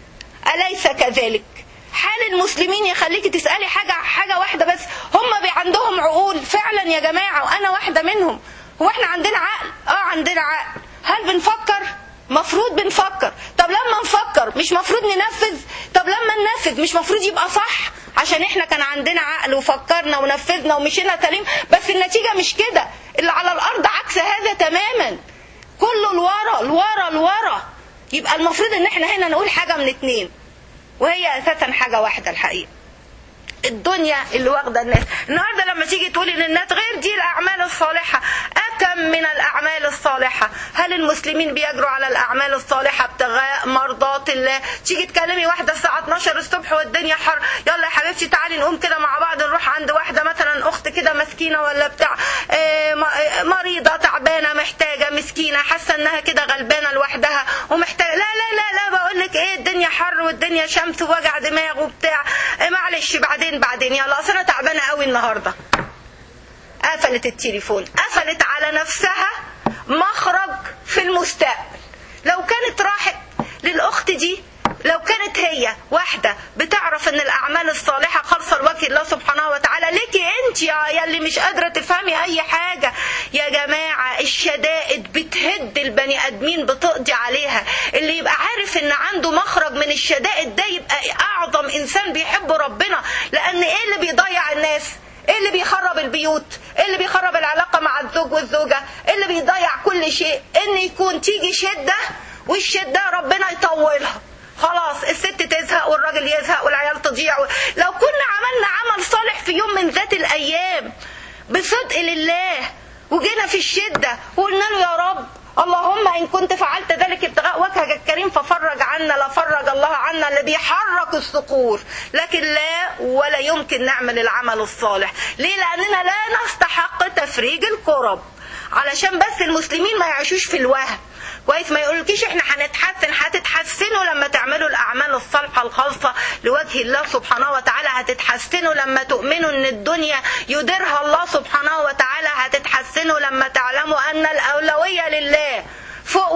أليس كذلك حال المسلمين يخليك تسألي حاجة حاجة واحدة بس هم عندهم عقول فعلا يا جماعة وأنا واحدة منهم هو احنا عندنا عقل اه عندنا عقل هل بنفكر مفروض بنفكر طب لما نفكر مش مفروض ننفذ طب لما ننفذ مش مفروض يبقى صح عشان احنا كان عندنا عقل وفكرنا ونفذنا ومشينا سليم بس النتيجة مش كده اللي على الارض عكس هذا تماما كله لورا لورا لورا يبقى المفروض ان احنا هنا نقول حاجة من اتنين وهي اساسا حاجة واحدة الحقيقة الدنيا اللي واخده الناس النهارده لما تيجي تقولي للناس غير دي الاعمال الصالحه اكم من الاعمال الصالحه هل المسلمين بيجروا على الاعمال الصالحه ابتغاء مرضات الله تيجي تكلمي واحده الساعه 12 الصبح والدنيا حر يلا يا حبيبتي تعالي نقوم كده مع بعض نروح عند واحده مثلا اخت كده مسكينه ولا بتاع مريضه تعبانه محتاجه مسكينه حاسه انها كده غلبانه لوحدها ومحتاجه لا لا لا لا بقول لك ايه الدنيا حر والدنيا شمس ووجع دماغ وبتاع معلش بعدين بعدين يلا اصل انا تعبانه قوي النهارده قفلت التليفون قفلت على نفسها مخرج في المستقبل لو كانت راحت للاخت دي لو كانت هي واحدة بتعرف ان الاعمال الصالحة خالصة لوجه الله سبحانه وتعالى ليكي انت يا اللي مش قادرة تفهمي اي حاجة يا جماعة الشدائد بتهد البني ادمين بتقضي عليها اللي يبقى عارف ان عنده مخرج من الشدائد ده يبقى اعظم انسان بيحب ربنا لان ايه اللي بيضيع الناس ايه اللي بيخرب البيوت ايه اللي بيخرب العلاقة مع الزوج والزوجة ايه اللي بيضيع كل شيء ان يكون تيجي شدة والشدة ربنا يطولها خلاص الست تزهق والراجل يزهق والعيال تضيع لو كنا عملنا عمل صالح في يوم من ذات الايام بصدق لله وجينا في الشده وقلنا له يا رب اللهم ان كنت فعلت ذلك ابتغاء وجهك الكريم ففرج عنا لفرج الله عنا اللي بيحرك الصقور لكن لا ولا يمكن نعمل العمل الصالح ليه لاننا لا نستحق تفريج الكرب علشان بس المسلمين ما يعيشوش في الوهم كويس ما يقولكيش احنا هنتحسن هتتحسنوا لما تعملوا الاعمال الصالحه الخالصه لوجه الله سبحانه وتعالى هتتحسنوا لما تؤمنوا ان الدنيا يديرها الله سبحانه وتعالى هتتحسنوا لما تعلموا ان الاولويه لله فوق ولادي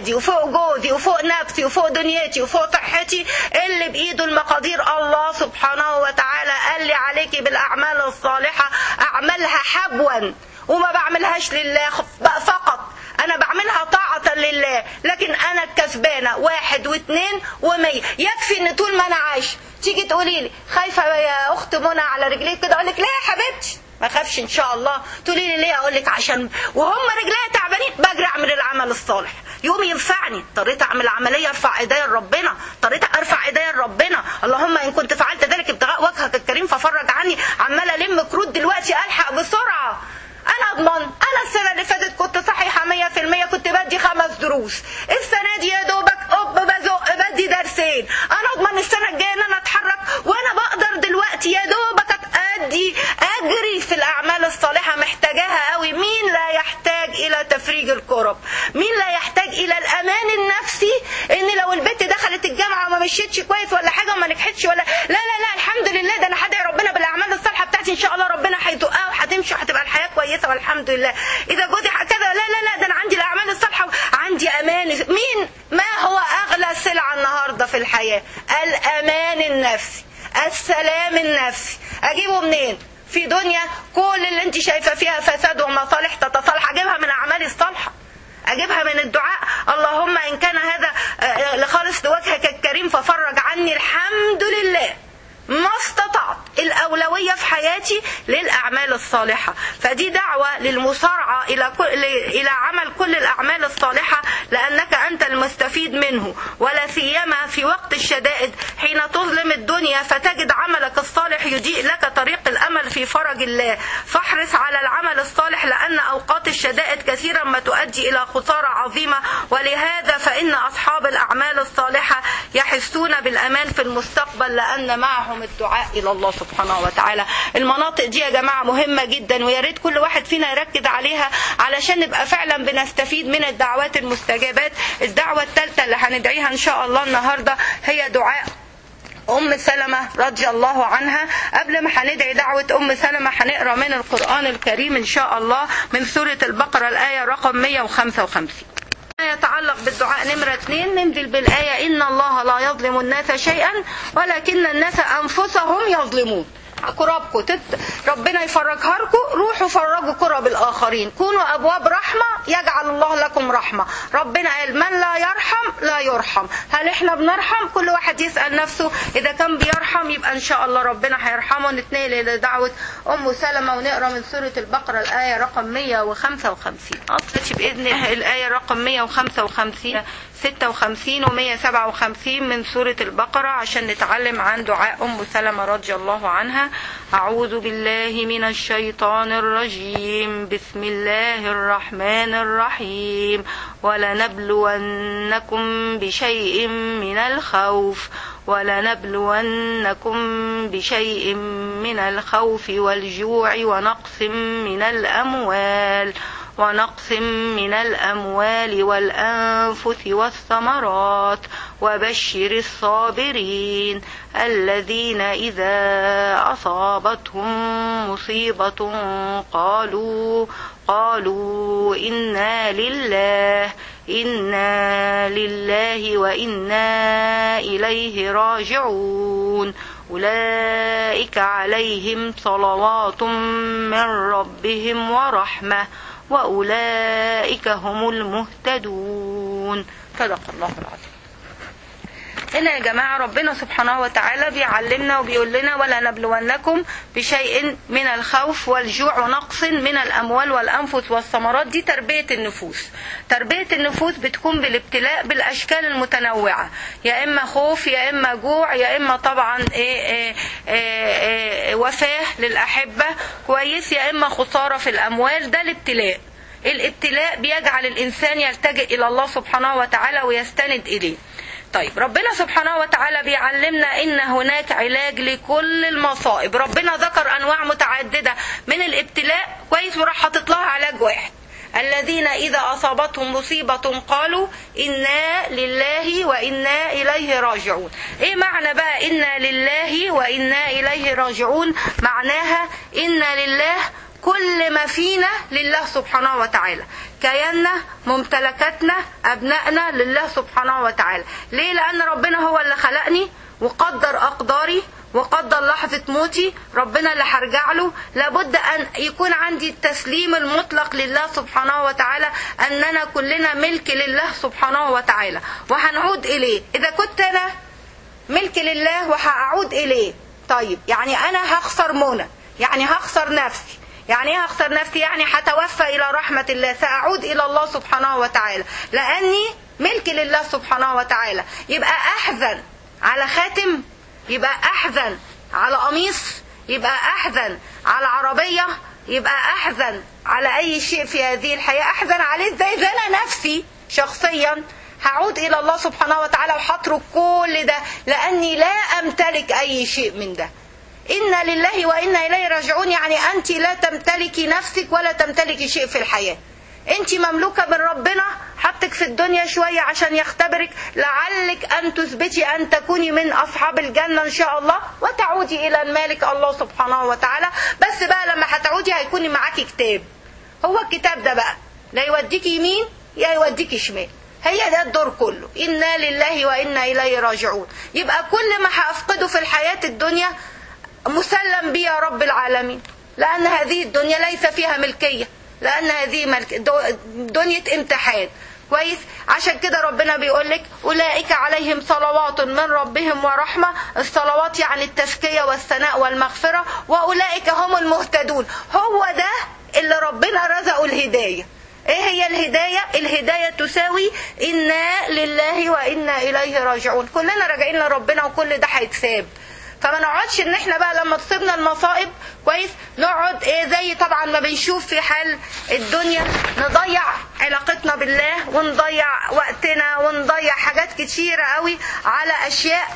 اولادي وفوق جوزي وفوق نفسي وفوق دنيتي وفوق صحتي اللي بايده المقادير الله سبحانه وتعالى قال لي عليكي بالاعمال الصالحه اعملها حبوا وما بعملهاش لله فقط انا بعملها طاعة لله لكن انا الكسبانة واحد واثنين ومية يكفي ان طول ما انا عايش تيجي تقولي لي خايفة يا اخت منى على رجليك كده اقول لك لا يا حبيبتي ما اخافش ان شاء الله تقولي لي ليه اقول لك عشان وهم رجليا تعبانين بجري اعمل العمل الصالح يوم ينفعني اضطريت اعمل عمليه ارفع ايديا لربنا اضطريت ارفع ايديا لربنا اللهم ان كنت فعلت ذلك ابتغاء وجهك الكريم ففرج عني عماله الم كروت دلوقتي الحق بسرعه انا اضمن انا السنه اللي فاتت كنت صحيحه 100% كنت بدي خمس دروس السنه دي يا دوبك اب بزق بدي درسين انا اضمن السنه الجايه ان انا اتحرك وانا بقدر دلوقتي يا دوبك ادي اجري في الاعمال الصالحه محتاجاها قوي مين لا يحتاج الى تفريج الكرب مين لا يحتاج الى الامان النفسي ان لو البنت دخلت الجامعه وما مشيتش كويس ولا حاجه وما نجحتش ولا لا لا لا الحمد لله ده انا هدعي ربنا بالاعمال الصالحه بتاعتي ان شاء الله ربنا هيزقها وهتمشي وهتبقى الحياه كويسه والحمد لله اذا جوزي كذا لا لا لا ده انا عندي الاعمال الصالحه عندي امان مين ما هو اغلى سلعه النهارده في الحياه الامان النفسي السلام النفسي اجيبه منين في دنيا كل اللي انت شايفه فيها فساد ومصالح تتصالح اجيبها من اعمالي الصالحه اجيبها من الدعاء اللهم ان كان هذا لخالص لوجهك الكريم ففرج عني الحمد لله ما استطعت الأولوية في حياتي للأعمال الصالحة فدي دعوة للمسارعة إلى, كل إلى عمل كل الأعمال الصالحة لأنك أنت المستفيد منه ولا سيما في وقت الشدائد حين تظلم الدنيا فتجد عملك الصالح يضيء لك طريق الأمل في فرج الله فاحرص على العمل الصالح لأن أوقات الشدائد كثيرا ما تؤدي إلى خسارة عظيمة ولهذا فإن أصحاب الأعمال الصالحة يحسون بالأمان في المستقبل لأن معهم الدعاء إلى الله سبحانه وتعالى المناطق دي يا جماعة مهمة جدا ويا ريت كل واحد فينا يركز عليها علشان نبقى فعلا بنستفيد من الدعوات المستجابات الدعوة الثالثة اللي هندعيها إن شاء الله النهاردة هي دعاء أم سلمة رضي الله عنها قبل ما هندعي دعوة أم سلمة هنقرأ من القرآن الكريم إن شاء الله من سورة البقرة الآية رقم 155 يتعلق بالدعاء نمرة اثنين ننزل بالآية إن الله لا يظلم الناس شيئا ولكن الناس أنفسهم يظلمون كرابكم تت... ربنا يفرجها لكم روحوا فرجوا كرب الآخرين كونوا أبواب رحمة يجعل الله لكم رحمة ربنا قال من لا يرحم لا يرحم هل احنا بنرحم كل واحد يسأل نفسه إذا كان بيرحم يبقى إن شاء الله ربنا هيرحمه نتنقل إلى دعوة أم سلمة ونقرأ من سورة البقرة الآية رقم 155 أصلتش بإذن الله الآية رقم 155 56 و 157 من سورة البقرة عشان نتعلم عن دعاء أم سلمة رضي الله عنها أعوذ بالله من الشيطان الرجيم بسم الله الرحمن الرحيم ولنبلونكم بشيء من الخوف ولنبلونكم بشيء من الخوف والجوع ونقص من الأموال ونقص من الأموال والأنفس والثمرات وبشر الصابرين الذين إذا أصابتهم مصيبة قالوا قالوا إنا لله إنا لله وإنا إليه راجعون أولئك عليهم صلوات من ربهم ورحمة وأولئك هم المهتدون صدق الله العظيم هنا يا جماعة ربنا سبحانه وتعالى بيعلمنا وبيقول لنا ولا نبلونكم بشيء من الخوف والجوع ونقص من الأموال والأنفس والثمرات دي تربية النفوس تربية النفوس بتكون بالابتلاء بالأشكال المتنوعة يا إما خوف يا إما جوع يا إما طبعا إيه إيه إيه وفاة للأحبة كويس يا إما خسارة في الأموال ده الابتلاء الابتلاء بيجعل الإنسان يلتجئ إلى الله سبحانه وتعالى ويستند إليه طيب ربنا سبحانه وتعالى بيعلمنا ان هناك علاج لكل المصائب ربنا ذكر انواع متعدده من الابتلاء كويس وراح حاطط لها علاج واحد الذين اذا اصابتهم مصيبه قالوا انا لله وانا اليه راجعون ايه معنى بقى انا لله وانا اليه راجعون معناها انا لله كل ما فينا لله سبحانه وتعالى كياننا ممتلكاتنا أبنائنا لله سبحانه وتعالى ليه لأن ربنا هو اللي خلقني وقدر أقداري وقدر لحظة موتي ربنا اللي هرجع له لابد أن يكون عندي التسليم المطلق لله سبحانه وتعالى أننا كلنا ملك لله سبحانه وتعالى وهنعود إليه إذا كنت أنا ملك لله وهأعود إليه طيب يعني أنا هخسر منى يعني هخسر نفسي يعني ايه هخسر نفسي يعني هتوفى الى رحمة الله سأعود الى الله سبحانه وتعالى لاني ملك لله سبحانه وتعالى يبقى احزن على خاتم يبقى احزن على قميص يبقى احزن على عربية يبقى احزن على اي شيء في هذه الحياة احزن عليه ازاي زي انا نفسي شخصيا هعود الى الله سبحانه وتعالى وهترك كل ده لاني لا امتلك اي شيء من ده إنا لله وإنا إليه راجعون يعني أنت لا تمتلكي نفسك ولا تمتلكي شيء في الحياة أنت مملوكة من ربنا حطك في الدنيا شوية عشان يختبرك لعلك أن تثبتي أن تكوني من أصحاب الجنة إن شاء الله وتعودي إلى المالك الله سبحانه وتعالى بس بقى لما هتعودي هيكون معاكي كتاب هو الكتاب ده بقى لا يوديكي يمين يا يوديكي شمال هي ده الدور كله إنا لله وإنا إليه راجعون يبقى كل ما هأفقده في الحياة الدنيا مسلم بي يا رب العالمين لأن هذه الدنيا ليس فيها ملكية لأن هذه ملك دنيا امتحان كويس عشان كده ربنا بيقول لك أولئك عليهم صلوات من ربهم ورحمة الصلوات يعني التزكية والثناء والمغفرة وأولئك هم المهتدون هو ده اللي ربنا رزقه الهداية ايه هي الهداية الهداية تساوي إنا لله وإنا إليه راجعون كلنا راجعين لربنا وكل ده هيتساب فما نقعدش ان احنا بقى لما تصيبنا المصائب كويس نقعد ايه زي طبعا ما بنشوف في حال الدنيا نضيع علاقتنا بالله ونضيع وقتنا ونضيع حاجات كتيرة قوي على اشياء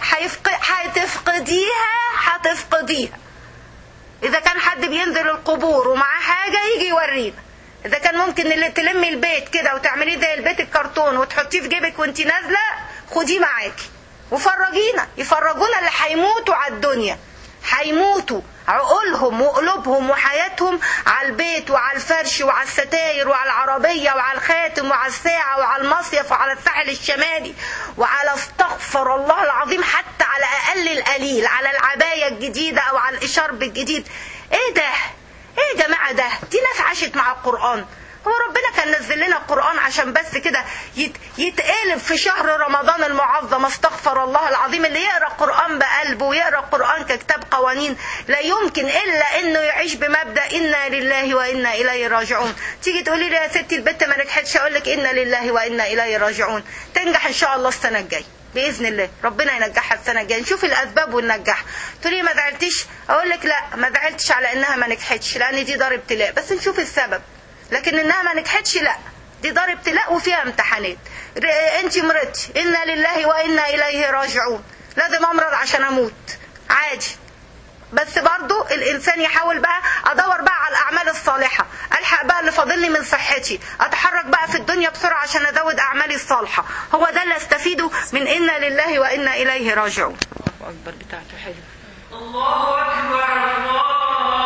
هتفقديها هتفقديها اذا كان حد بينزل القبور ومعاه حاجة يجي يورينا اذا كان ممكن اللي تلمي البيت كده وتعمليه زي البيت الكرتون وتحطيه في جيبك وانت نازله خديه معاكي وفرجينا يفرجونا اللي هيموتوا على الدنيا هيموتوا عقولهم وقلوبهم وحياتهم على البيت وعلى الفرش وعلى الستاير وعلى العربية وعلى الخاتم وعلى الساعة وعلى المصيف وعلى الساحل الشمالي وعلى استغفر الله العظيم حتى على أقل القليل على العباية الجديدة أو على الإشارب الجديد إيه ده؟ إيه يا جماعة ده؟ دي ناس عاشت مع القرآن هو ربنا كان نزل لنا القرآن عشان بس كده يت... يتقلب في شهر رمضان المعظم استغفر الله العظيم اللي يقرأ القرآن بقلبه ويقرأ القرآن ككتاب قوانين لا يمكن إلا إنه يعيش بمبدأ إنا لله وإنا إليه راجعون تيجي تقولي لي يا ستي البت ما نجحتش أقول لك إنا لله وإنا إليه راجعون تنجح إن شاء الله السنة الجاية باذن الله ربنا ينجحها السنه الجايه نشوف الاسباب وننجحها تقولي ما زعلتيش اقول لك لا ما زعلتش على انها ما نجحتش لان دي دار ابتلاء بس نشوف السبب لكن انها ما نجحتش لا دي دار ابتلاء وفيها امتحانات انت مرضتي انا لله وانا اليه راجعون لازم امرض عشان اموت عادي بس برضو الانسان يحاول بقى ادور بقى على الاعمال الصالحه الحق بقى اللي فاضل لي من صحتي اتحرك بقى في الدنيا بسرعه عشان ازود اعمالي الصالحه هو ده اللي استفيده من انا لله وانا اليه راجعون
الله اكبر بتاعته حلو
الله أكبر الله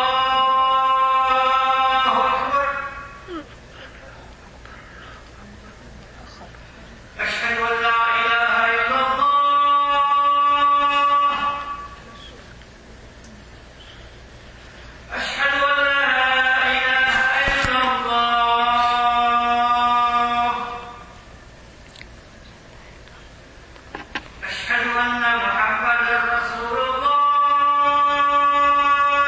أكبر أشهد أن لا إله إلا الله أشهد أن لا إله إلا الله أشهد أن محمدا رسول الله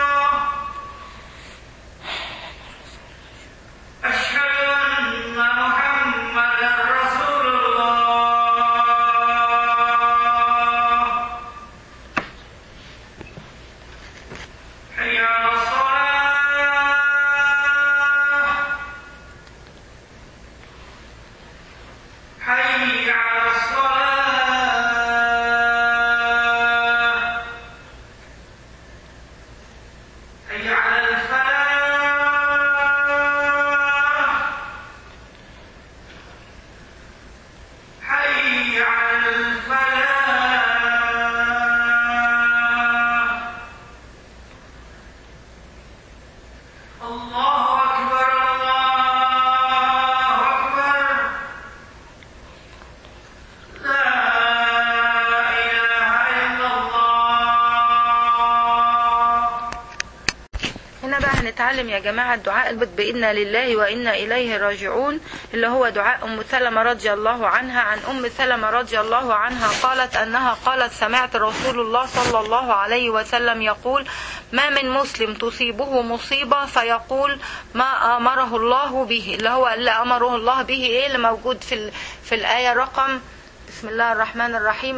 نتعلم يا جماعة الدعاء البت بإنا لله وإنا إليه راجعون اللي هو دعاء أم سلمة رضي الله عنها عن أم سلمة رضي الله عنها قالت أنها قالت سمعت رسول الله صلى الله عليه وسلم يقول ما من مسلم تصيبه مصيبة فيقول ما أمره الله به اللي هو اللي أمره الله به إيه اللي موجود في, ال- في الآية رقم بسم الله الرحمن الرحيم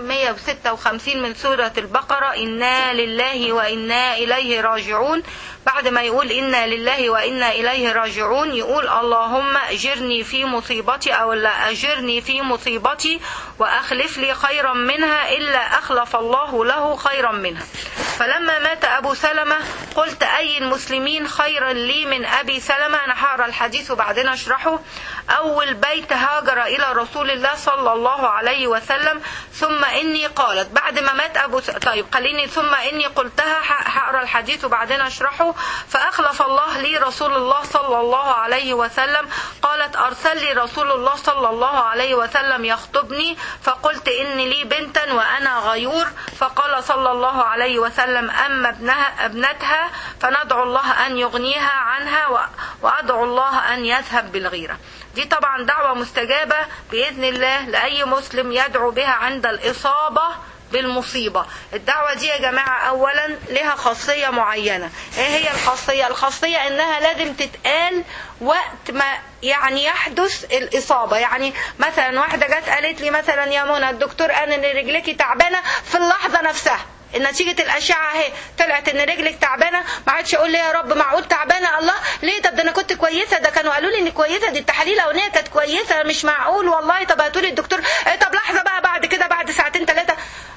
156 من سورة البقرة إنا لله وإنا إليه راجعون بعد ما يقول إنا لله وإنا إليه راجعون يقول اللهم أجرني في مصيبتي أو لا أجرني في مصيبتي وأخلف لي خيرا منها إلا أخلف الله له خيرا منها فلما مات أبو سلمة قلت أي المسلمين خيرا لي من أبي سلمة أنا هقرا الحديث وبعدين أشرحه أول بيت هاجر إلى رسول الله صلى الله عليه وسلم ثم إني قالت بعد ما مات أبو س... طيب خليني ثم إني قلتها ه- هقرا الحديث وبعدين أشرحه فأخلف الله لي رسول الله صلى الله عليه وسلم قالت أرسل لي رسول الله صلى الله عليه وسلم يخطبني فقلت إن لي بنتا وأنا غيور فقال صلى الله عليه وسلم أما ابنها ابنتها فندعو الله أن يغنيها عنها و- وأدعو الله أن يذهب بالغيرة دي طبعا دعوة مستجابة بإذن الله لأي مسلم يدعو بها عند الإصابة بالمصيبة الدعوة دي يا جماعة أولا لها خاصية معينة ايه هي الخاصية الخاصية انها لازم تتقال وقت ما يعني يحدث الإصابة يعني مثلا واحدة جت قالت لي مثلا يا منى الدكتور قال ان رجلك تعبانة في اللحظة نفسها نتيجة الأشعة اهي طلعت إن رجلك تعبانة ما عادش أقول لي يا رب معقول تعبانة الله ليه طب ده أنا كنت كويسة ده كانوا قالوا لي إني كويسة دي التحاليل الأولانية كانت كويسة مش معقول والله طب هاتوا لي الدكتور إيه طب لحظة بقى بعد كده بعد ساعتين ثلاثة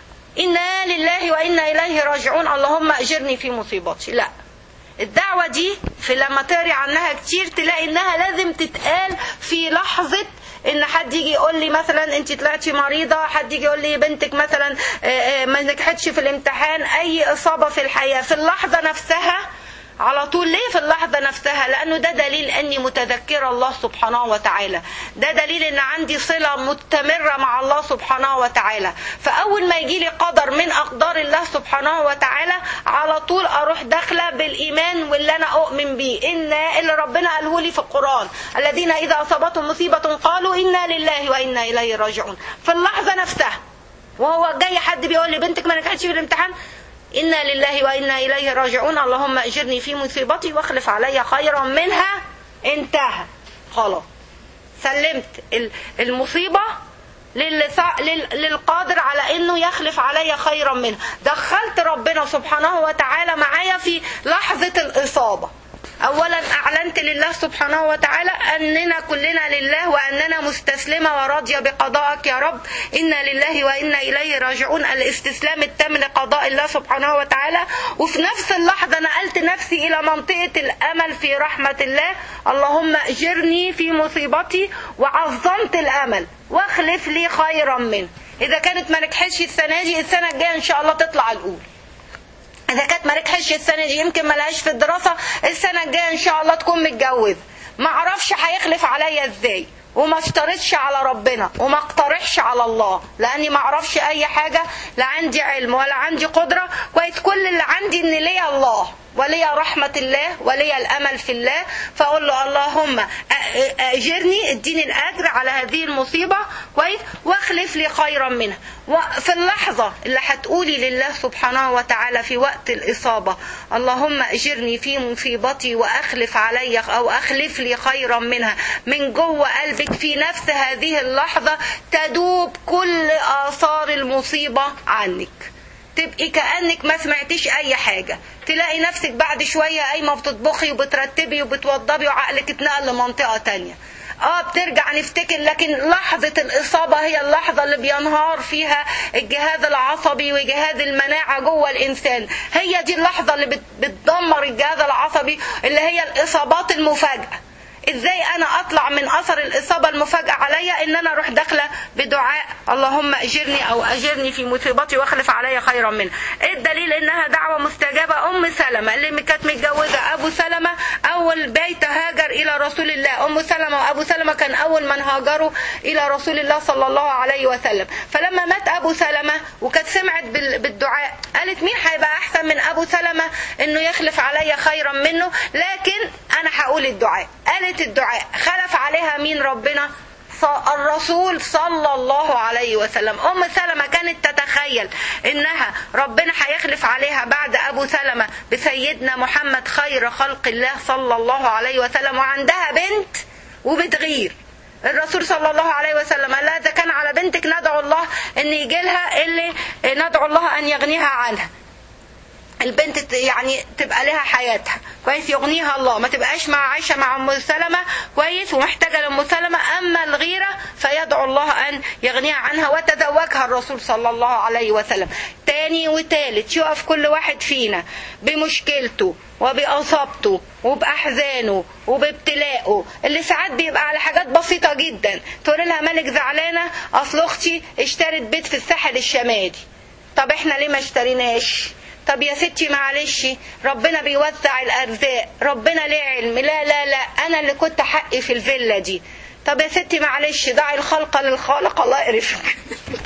إنا لله وإنا إليه راجعون اللهم أجرني في مصيبتي لا الدعوة دي في لما تقري عنها كتير تلاقي انها لازم تتقال في لحظة ان حد يجي يقول لي مثلا انت طلعتي مريضة حد يجي يقول لي بنتك مثلا آه، آه، ما نجحتش في الامتحان اي اصابة في الحياة في اللحظة نفسها على طول ليه في اللحظة نفسها لأنه ده دليل أني متذكرة الله سبحانه وتعالى ده دليل أن عندي صلة مستمرة مع الله سبحانه وتعالى فأول ما يجي لي قدر من أقدار الله سبحانه وتعالى على طول أروح داخلة بالإيمان واللي أنا أؤمن بيه إن اللي ربنا قاله لي في القرآن الذين إذا أصابتهم مصيبة قالوا إنا لله وإنا إليه راجعون في اللحظة نفسها وهو جاي حد بيقول لي بنتك ما نجحتش في الامتحان إنا لله وإنا إليه راجعون اللهم أجرني في مصيبتي واخلف علي خيرا منها انتهى خلاص سلمت ال- المصيبة للي سا- لل- للقادر على انه يخلف علي خيرا منها دخلت ربنا سبحانه وتعالى معايا في لحظة الإصابة اولا اعلنت لله سبحانه وتعالى اننا كلنا لله واننا مستسلمه وراضيه بقضائك يا رب انا لله وانا اليه راجعون الاستسلام التام لقضاء الله سبحانه وتعالى وفي نفس اللحظه نقلت نفسي الى منطقه الامل في رحمه الله اللهم اجرني في مصيبتي وعظمت الامل واخلف لي خيرا منه اذا كانت ما نجحتش السنه دي السنه الجايه ان شاء الله تطلع الاولى اذا كانت ما نجحتش السنه دي يمكن ما لهاش في الدراسه السنه الجايه ان شاء الله تكون متجوز ما اعرفش هيخلف عليا ازاي وما اشترطش على ربنا وما اقترحش على الله لاني ما اعرفش اي حاجه لا عندي علم ولا عندي قدره كويس كل اللي عندي ان ليا الله وليا رحمة الله وليا الأمل في الله فأقول له اللهم أ- أجرني اديني الأجر على هذه المصيبة كويس واخلف لي خيرا منها وفي اللحظة اللي هتقولي لله سبحانه وتعالى في وقت الإصابة اللهم أجرني في مصيبتي وأخلف علي أو أخلف لي خيرا منها من جوه قلبك في نفس هذه اللحظة تدوب كل آثار المصيبة عنك تبقي كأنك ما سمعتيش أي حاجة تلاقي نفسك بعد شوية قايمة بتطبخي وبترتبي وبتوضبي وعقلك اتنقل لمنطقة تانية اه بترجع نفتكر لكن لحظة الإصابة هي اللحظة اللي بينهار فيها الجهاز العصبي وجهاز المناعة جوه الإنسان هي دي اللحظة اللي بت- بتدمر الجهاز العصبي اللي هي الإصابات المفاجئة ازاي انا اطلع من اثر الاصابه المفاجاه عليا ان انا اروح داخله بدعاء
الدعاء اللهم اجرني او اجرني في مصيبتي واخلف علي خيرا منها ايه الدليل انها دعوه مستجابه ام سلمه اللي كانت متجوزه ابو سلمه اول بيت هاجر الى رسول الله ام سلمه وابو سلمه كان اول من هاجروا الى رسول الله صلى الله عليه وسلم فلما مات ابو سلمه وكانت سمعت بال- بالدعاء قالت مين هيبقى احسن من ابو سلمه انه يخلف علي خيرا منه لكن انا هقول الدعاء قالت الدعاء خلف عليها مين ربنا ص- الرسول صلى الله عليه وسلم ام سلمة كانت تتخيل انها ربنا هيخلف عليها بعد ابو سلمة بسيدنا محمد خير خلق الله صلى الله عليه وسلم وعندها بنت وبتغير الرسول صلى الله عليه وسلم قال لها اذا كان على بنتك ندعو الله ان يجي لها اللي ندعو الله ان يغنيها عنها البنت ت- يعني تبقى لها حياتها كويس يغنيها الله ما تبقاش مع عايشه مع ام سلمه كويس ومحتاجه لام سلمه اما الغيره فيدعو الله ان يغنيها عنها وتزوجها الرسول صلى الله عليه وسلم تاني وتالت يقف كل واحد فينا بمشكلته وبأصابته وبأحزانه وبابتلاءه اللي ساعات بيبقى على حاجات بسيطة جدا تقول لها مالك زعلانة أصل أختي اشترت بيت في الساحل الشمالي طب احنا ليه ما اشتريناش طب يا ستي معلش ربنا بيوزع الارزاق ربنا ليه علم لا لا لا انا اللي كنت حقي في الفيلا دي طب يا ستي معلش دعي الخلق للخالق الله يقرفك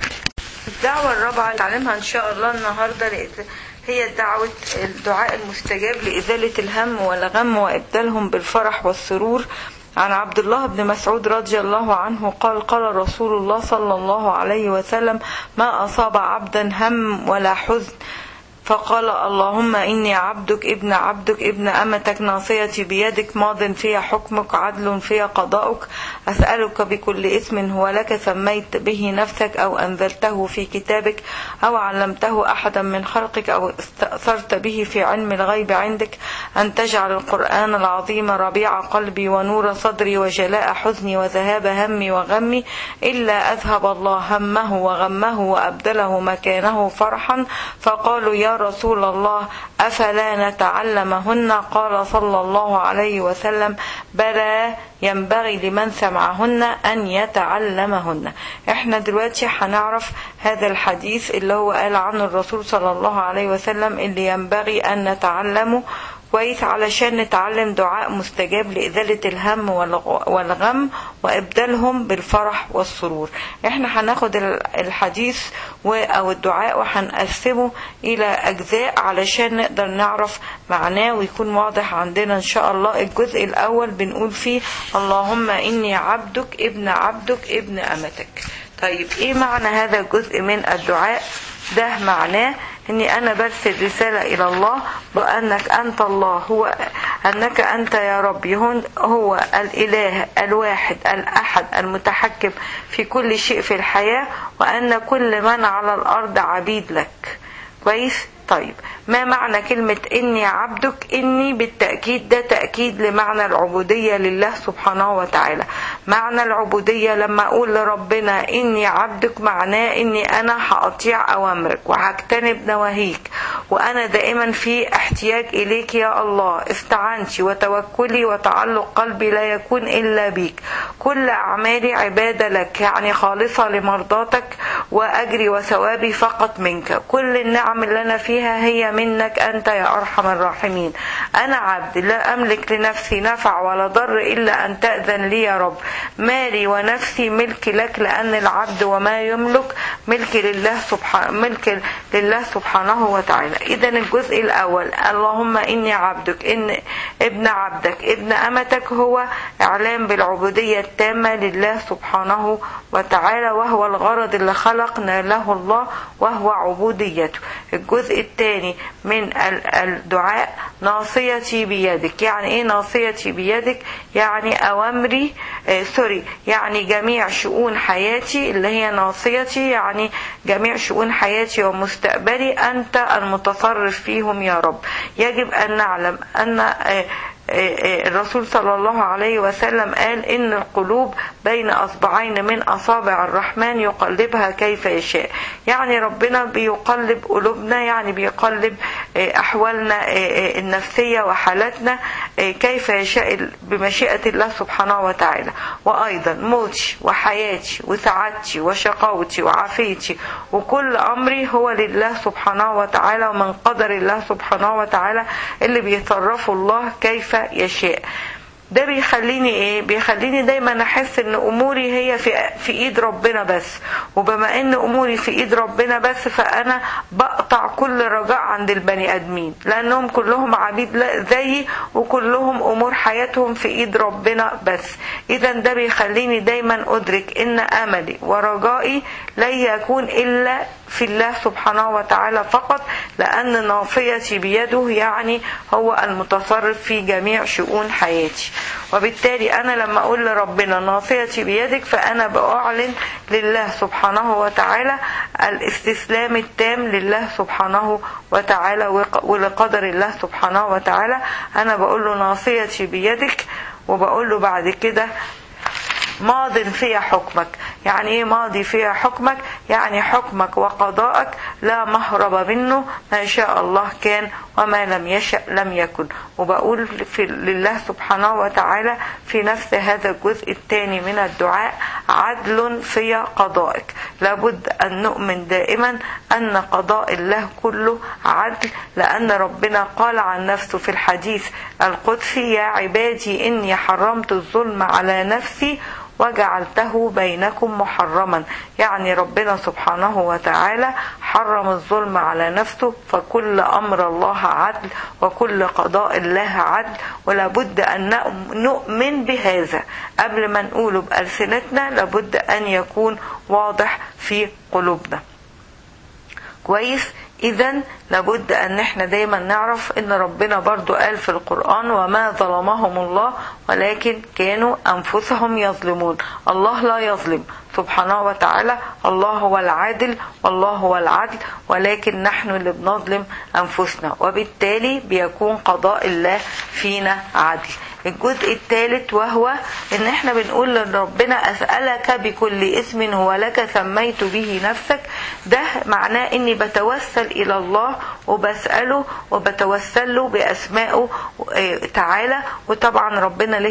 الدعوة الرابعة نتعلمها إن شاء الله النهاردة لإز- هي دعوة الدعاء المستجاب لإزالة الهم والغم وإبدالهم بالفرح والسرور عن عبد الله بن مسعود رضي الله عنه قال قال رسول الله صلى الله عليه وسلم ما أصاب عبدا هم ولا حزن فقال اللهم إني عبدك ابن عبدك ابن أمتك ناصيتي بيدك ماض في حكمك عدل في قضاؤك أسألك بكل اسم هو لك سميت به نفسك أو أنزلته في كتابك أو علمته أحدا من خلقك أو استأثرت به في علم الغيب عندك أن تجعل القرآن العظيم ربيع قلبي ونور صدري وجلاء حزني وذهاب همي وغمي إلا أذهب الله همه وغمه وأبدله مكانه فرحا فقالوا يا رسول الله أفلا نتعلمهن قال صلى الله عليه وسلم بلى ينبغي لمن سمعهن أن يتعلمهن احنا دلوقتي هنعرف هذا الحديث اللي هو قال عنه الرسول صلى الله عليه وسلم اللي ينبغي أن نتعلمه كويس علشان نتعلم دعاء مستجاب لإزالة الهم والغ- والغم وإبدالهم بالفرح والسرور احنا هناخد ال- الحديث و- أو الدعاء وهنقسمه إلى أجزاء علشان نقدر نعرف معناه ويكون واضح عندنا إن شاء الله الجزء الأول بنقول فيه اللهم إني عبدك ابن عبدك ابن أمتك طيب إيه معنى هذا الجزء من الدعاء ده معناه اني انا برسل رسالة الى الله بانك انت الله هو انك انت يا ربي هون هو الاله الواحد الاحد المتحكم في كل شيء في الحياة وان كل من على الارض عبيد لك كويس طيب ما معنى كلمة إني عبدك إني بالتأكيد ده تأكيد لمعنى العبودية لله سبحانه وتعالى معنى العبودية لما أقول لربنا إني عبدك معناه إني أنا هأطيع أوامرك وهجتنب نواهيك وأنا دائما في احتياج إليك يا الله استعنتي وتوكلي وتعلق قلبي لا يكون إلا بيك كل أعمالي عبادة لك يعني خالصة لمرضاتك وأجري وثوابي فقط منك كل النعم اللي أنا فيها هي منك أنت يا أرحم الراحمين أنا عبد لا أملك لنفسي نفع ولا ضر إلا أن تأذن لي يا رب مالي ونفسي ملك لك لأن العبد وما يملك ملك لله سبحانه ملك لله سبحانه وتعالى إذا الجزء الأول اللهم إني عبدك إن ابن عبدك ابن أمتك هو إعلام بالعبودية التامة لله سبحانه وتعالى وهو الغرض اللي خلقنا له الله وهو عبوديته الجزء الثاني من ال- الدعاء ناصيتي بيدك يعني ايه ناصيتي بيدك يعني اوامري آه سوري يعني جميع شؤون حياتي اللي هي ناصيتي يعني جميع شؤون حياتي ومستقبلي انت المتصرف فيهم يا رب يجب ان نعلم ان آه الرسول صلى الله عليه وسلم قال إن القلوب بين أصبعين من أصابع الرحمن يقلبها كيف يشاء يعني ربنا بيقلب قلوبنا يعني بيقلب آه، أحوالنا آه، آه، النفسية وحالتنا آه، كيف يشاء ال- بمشيئة الله سبحانه وتعالى وأيضا موتي وحياتي وسعادتي وشقاوتي وعافيتي وكل أمري هو لله سبحانه وتعالى ومن قدر الله سبحانه وتعالى اللي بيتصرفه الله كيف يشاء ده بيخليني ايه بيخليني دايما احس ان اموري هي في في ايد ربنا بس وبما ان اموري في ايد ربنا بس فانا بقطع كل رجاء عند البني ادمين لانهم كلهم عبيد لا- زيي وكلهم امور حياتهم في ايد ربنا بس اذا ده بيخليني دايما ادرك ان املي ورجائي لن يكون الا في الله سبحانه وتعالى فقط لأن ناصيتي بيده يعني هو المتصرف في جميع شؤون حياتي وبالتالي أنا لما أقول لربنا ناصيتي بيدك فأنا بأعلن لله سبحانه وتعالى الاستسلام التام لله سبحانه وتعالى وق- ولقدر الله سبحانه وتعالى أنا بقول له ناصيتي بيدك وبقول له بعد كده ماض فيها حكمك يعني ايه ماضي فيها حكمك يعني حكمك وقضاءك لا مهرب منه ما شاء الله كان وما لم يشأ لم يكن وبقول في لله سبحانه وتعالى في نفس هذا الجزء الثاني من الدعاء عدل في قضائك لابد أن نؤمن دائما أن قضاء الله كله عدل لأن ربنا قال عن نفسه في الحديث القدسي يا عبادي إني حرمت الظلم على نفسي وجعلته بينكم محرما يعني ربنا سبحانه وتعالى حرم الظلم على نفسه فكل أمر الله عدل وكل قضاء الله عدل ولابد أن نؤمن بهذا قبل ما نقوله بألسنتنا لابد أن يكون واضح في قلوبنا كويس اذا لابد ان احنا دايما نعرف ان ربنا برضو قال في القرآن وما ظلمهم الله ولكن كانوا انفسهم يظلمون الله لا يظلم سبحانه وتعالى الله هو العادل والله هو العدل ولكن نحن اللي بنظلم انفسنا وبالتالي بيكون قضاء الله فينا عدل الجزء الثالث وهو ان احنا بنقول لربنا اسألك بكل اسم هو لك سميت به نفسك ده معناه اني بتوسل الى الله وبسأله وبتوسل له باسمائه آه، تعالى وطبعا ربنا له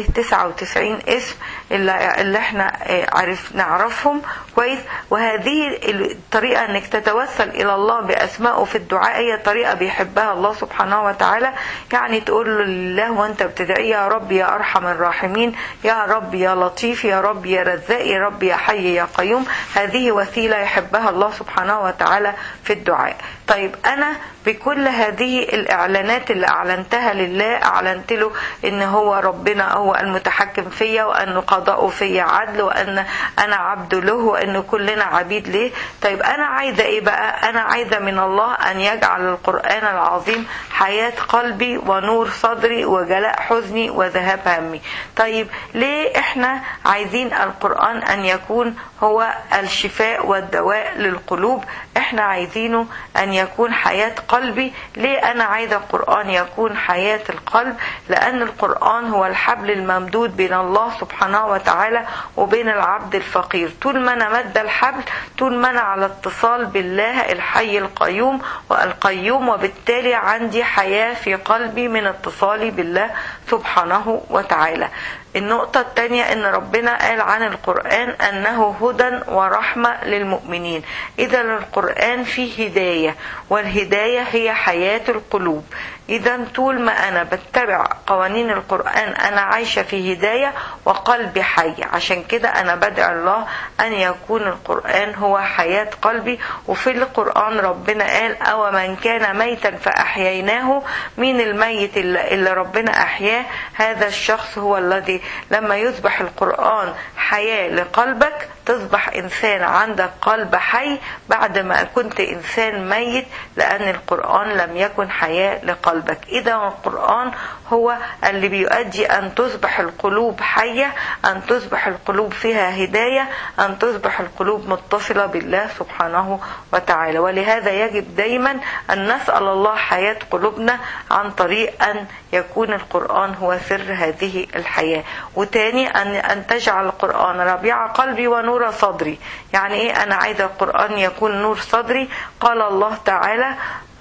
99 اسم اللي, اللي احنا آه، عرف نعرفهم كويس وهذه الطريقة انك تتوسل الى الله باسمائه في الدعاء هي طريقة بيحبها الله سبحانه وتعالى يعني تقول له لله وانت بتدعي يا رب يا ارحم الراحمين يا رب يا لطيف يا رب يا رزاق يا رب يا حي يا قيوم هذه وسيلة يحبها الله سبحانه وتعالى في الدعاء طيب انا بكل هذه الاعلانات اللي اعلنتها لله اعلنت له ان هو ربنا هو المتحكم فيا وان قضاؤه فيا عدل وان انا عبد له وان كلنا عبيد ليه طيب انا عايزه ايه بقى انا عايزه من الله ان يجعل القران العظيم حياه قلبي ونور صدري وجلاء حزني وذهاب همي طيب ليه احنا عايزين القران ان يكون هو الشفاء والدواء للقلوب احنا عايزينه ان يكون حياه قلبي ليه انا عايزه القران يكون حياه القلب لان القران هو الحبل الممدود بين الله سبحانه وتعالى وبين العبد الفقير طول ما انا مد الحبل طول ما انا على اتصال بالله الحي القيوم والقيوم وبالتالي عندي حياه في قلبي من اتصالي بالله سبحانه وتعالى النقطة الثانية ان ربنا قال عن القرآن انه هدى ورحمة للمؤمنين اذا القرآن فيه هداية والهداية هي حياة القلوب اذا طول ما انا بتبع قوانين القرآن انا عايشة في هداية وقلبي حي عشان كده انا بدعي الله ان يكون القرآن هو حياة قلبي وفي القرآن ربنا قال او من كان ميتا فاحييناه مين الميت اللي اللي ربنا احياه هذا الشخص هو الذي لما يصبح القرآن حياة لقلبك تصبح إنسان عندك قلب حي بعد ما كنت إنسان ميت لأن القرآن لم يكن حياة لقلبك إذا القرآن هو اللي بيؤدي أن تصبح القلوب حية أن تصبح القلوب فيها هداية أن تصبح القلوب متصلة بالله سبحانه وتعالى ولهذا يجب دايما أن نسأل الله حياة قلوبنا عن طريق أن يكون القرآن هو سر هذه الحياة وتاني أن, أن تجعل القرآن ربيع قلبي ونور صدري يعني إيه أنا عايزة القرآن يكون نور صدري قال الله تعالى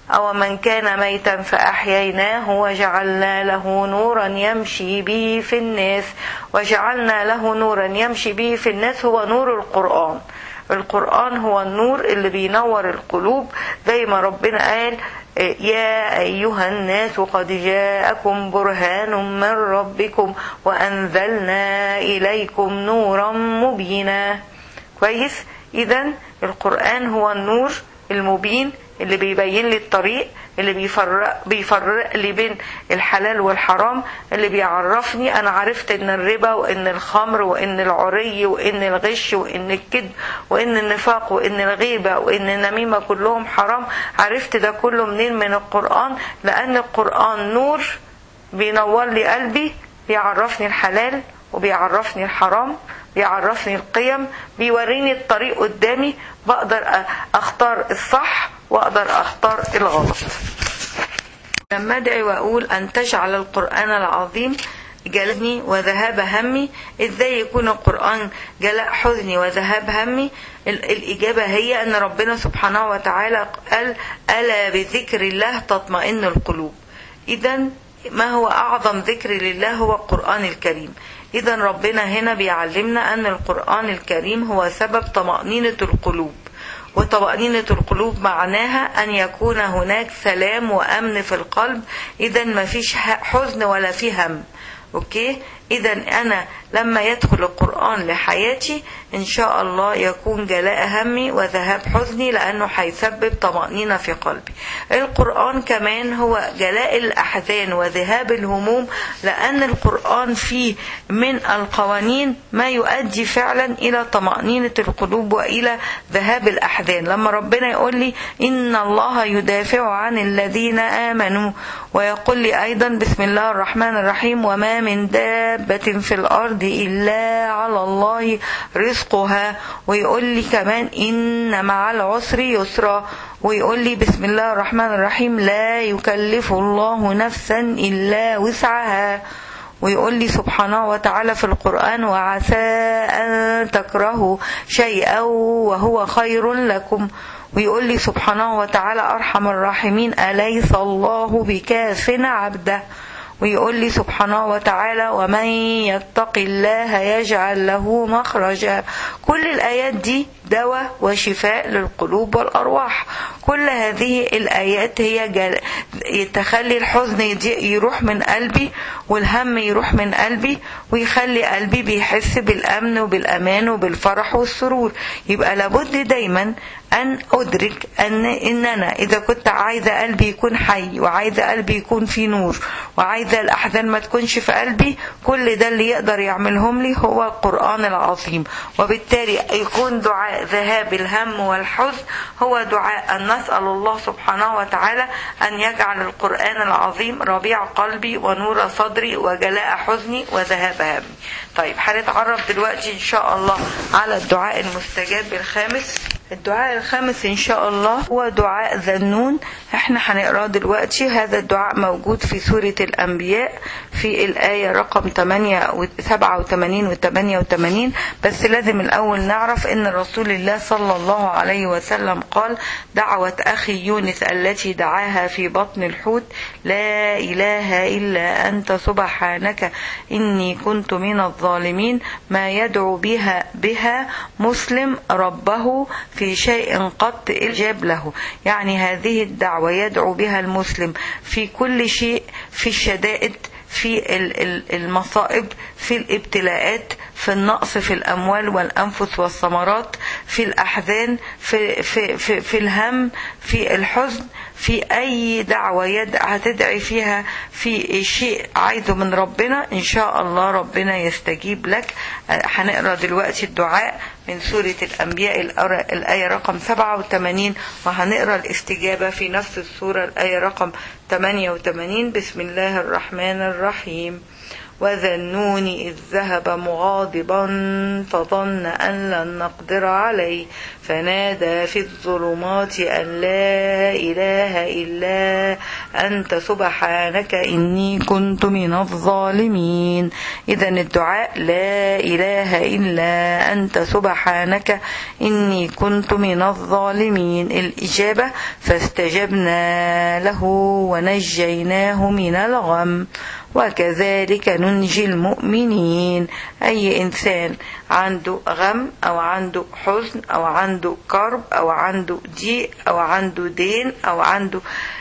أو من كان ميتا فأحييناه وجعلنا له نورا يمشي به في الناس وجعلنا له نورا يمشي به في الناس هو نور القرآن القرآن هو النور اللي بينور القلوب زي ما ربنا قال يا أيها الناس قد جاءكم برهان من ربكم وأنزلنا إليكم نورا مبينا كويس إذا القرآن هو النور المبين اللي بيبين لي الطريق اللي بيفرق بيفرق لي بين الحلال والحرام اللي بيعرفني انا عرفت ان الربا وان الخمر وان العري وان الغش وان الكذب وان النفاق وان الغيبه وان النميمه كلهم حرام عرفت ده كله منين من القران لان القران نور بينور لي قلبي بيعرفني الحلال وبيعرفني الحرام بيعرفني القيم بيوريني الطريق قدامي بقدر اختار الصح واقدر اختار الغلط لما ادعي واقول ان تجعل القران العظيم جلبني وذهاب همي ازاي يكون القران جلاء حزني وذهاب همي الاجابه هي ان ربنا سبحانه وتعالى قال الا بذكر الله تطمئن القلوب اذا ما هو اعظم ذكر لله هو القران الكريم اذا ربنا هنا بيعلمنا ان القران الكريم هو سبب طمانينه القلوب وطمأنينة القلوب معناها أن يكون هناك سلام وأمن في القلب إذا ما فيش حزن ولا في هم أوكي إذا أنا لما يدخل القرآن لحياتي إن شاء الله يكون جلاء همي وذهاب حزني لأنه هيسبب طمأنينة في قلبي القرآن كمان هو جلاء الأحزان وذهاب الهموم لأن القرآن فيه من القوانين ما يؤدي فعلا إلى طمأنينة القلوب وإلى ذهاب الأحزان لما ربنا يقول لي إن الله يدافع عن الذين آمنوا ويقول لي أيضا بسم الله الرحمن الرحيم وما من دابة في الأرض إلا على الله رزقها ويقول لي كمان إن مع العسر يسرا ويقول لي بسم الله الرحمن الرحيم لا يكلف الله نفسا إلا وسعها ويقول لي سبحانه وتعالى في القرآن وعسى أن تكرهوا شيئا وهو خير لكم ويقول لي سبحانه وتعالى أرحم الراحمين أليس الله بكاف عبده ويقول لي سبحانه وتعالى ومن يتق الله يجعل له مخرجا كل الآيات دي دواء وشفاء للقلوب والأرواح كل هذه الآيات هي جل... تخلي الحزن يروح من قلبي والهم يروح من قلبي ويخلي قلبي بيحس بالأمن وبالأمان وبالفرح والسرور يبقى لابد دايما أن أدرك أن إن أنا إذا كنت عايزة قلبي يكون حي وعايزة قلبي يكون فيه نور وعايزة الأحزان ما تكونش في قلبي كل ده اللي يقدر يعملهم لي هو القرآن العظيم وبالتالي يكون دعاء ذهاب الهم والحزن هو دعاء أن نسأل الله سبحانه وتعالى أن يجعل القرآن العظيم ربيع قلبي ونور صدري وجلاء حزني وذهاب همي طيب هنتعرف دلوقتي إن شاء الله على الدعاء المستجاب الخامس الدعاء الخامس ان شاء الله هو دعاء ذنون احنا هنقراه دلوقتي هذا الدعاء موجود في سورة الانبياء في الاية رقم 8 و 87 و 88 بس لازم الاول نعرف ان رسول الله صلى الله عليه وسلم قال دعوة اخي يونس التي دعاها في بطن الحوت لا اله الا انت سبحانك اني كنت من الظالمين ما يدعو بها بها مسلم ربه في شيء قط إجاب له يعني هذه الدعوة يدعو بها المسلم في كل شيء في الشدائد في المصائب في الابتلاءات في النقص في الأموال والأنفس والثمرات في الأحزان في, في, في, في الهم في الحزن في أي دعوة يد هتدعي فيها في شيء عايزه من ربنا إن شاء الله ربنا يستجيب لك هنقرأ دلوقتي الدعاء من سورة الأنبياء الآية رقم 87 وهنقرأ الاستجابة في نفس السورة الآية رقم 88 بسم الله الرحمن الرحيم وذا النون إذ ذهب مغاضبا فظن أن لن نقدر عليه فنادى في الظلمات أن لا إله إلا أنت سبحانك إني كنت من الظالمين إذا الدعاء لا إله إلا أنت سبحانك إني كنت من الظالمين الإجابة فاستجبنا له ونجيناه من الغم وكذلك ننجي المؤمنين أي إنسان عنده غم أو عنده حزن أو عنده كرب أو عنده ضيق أو عنده دين أو عنده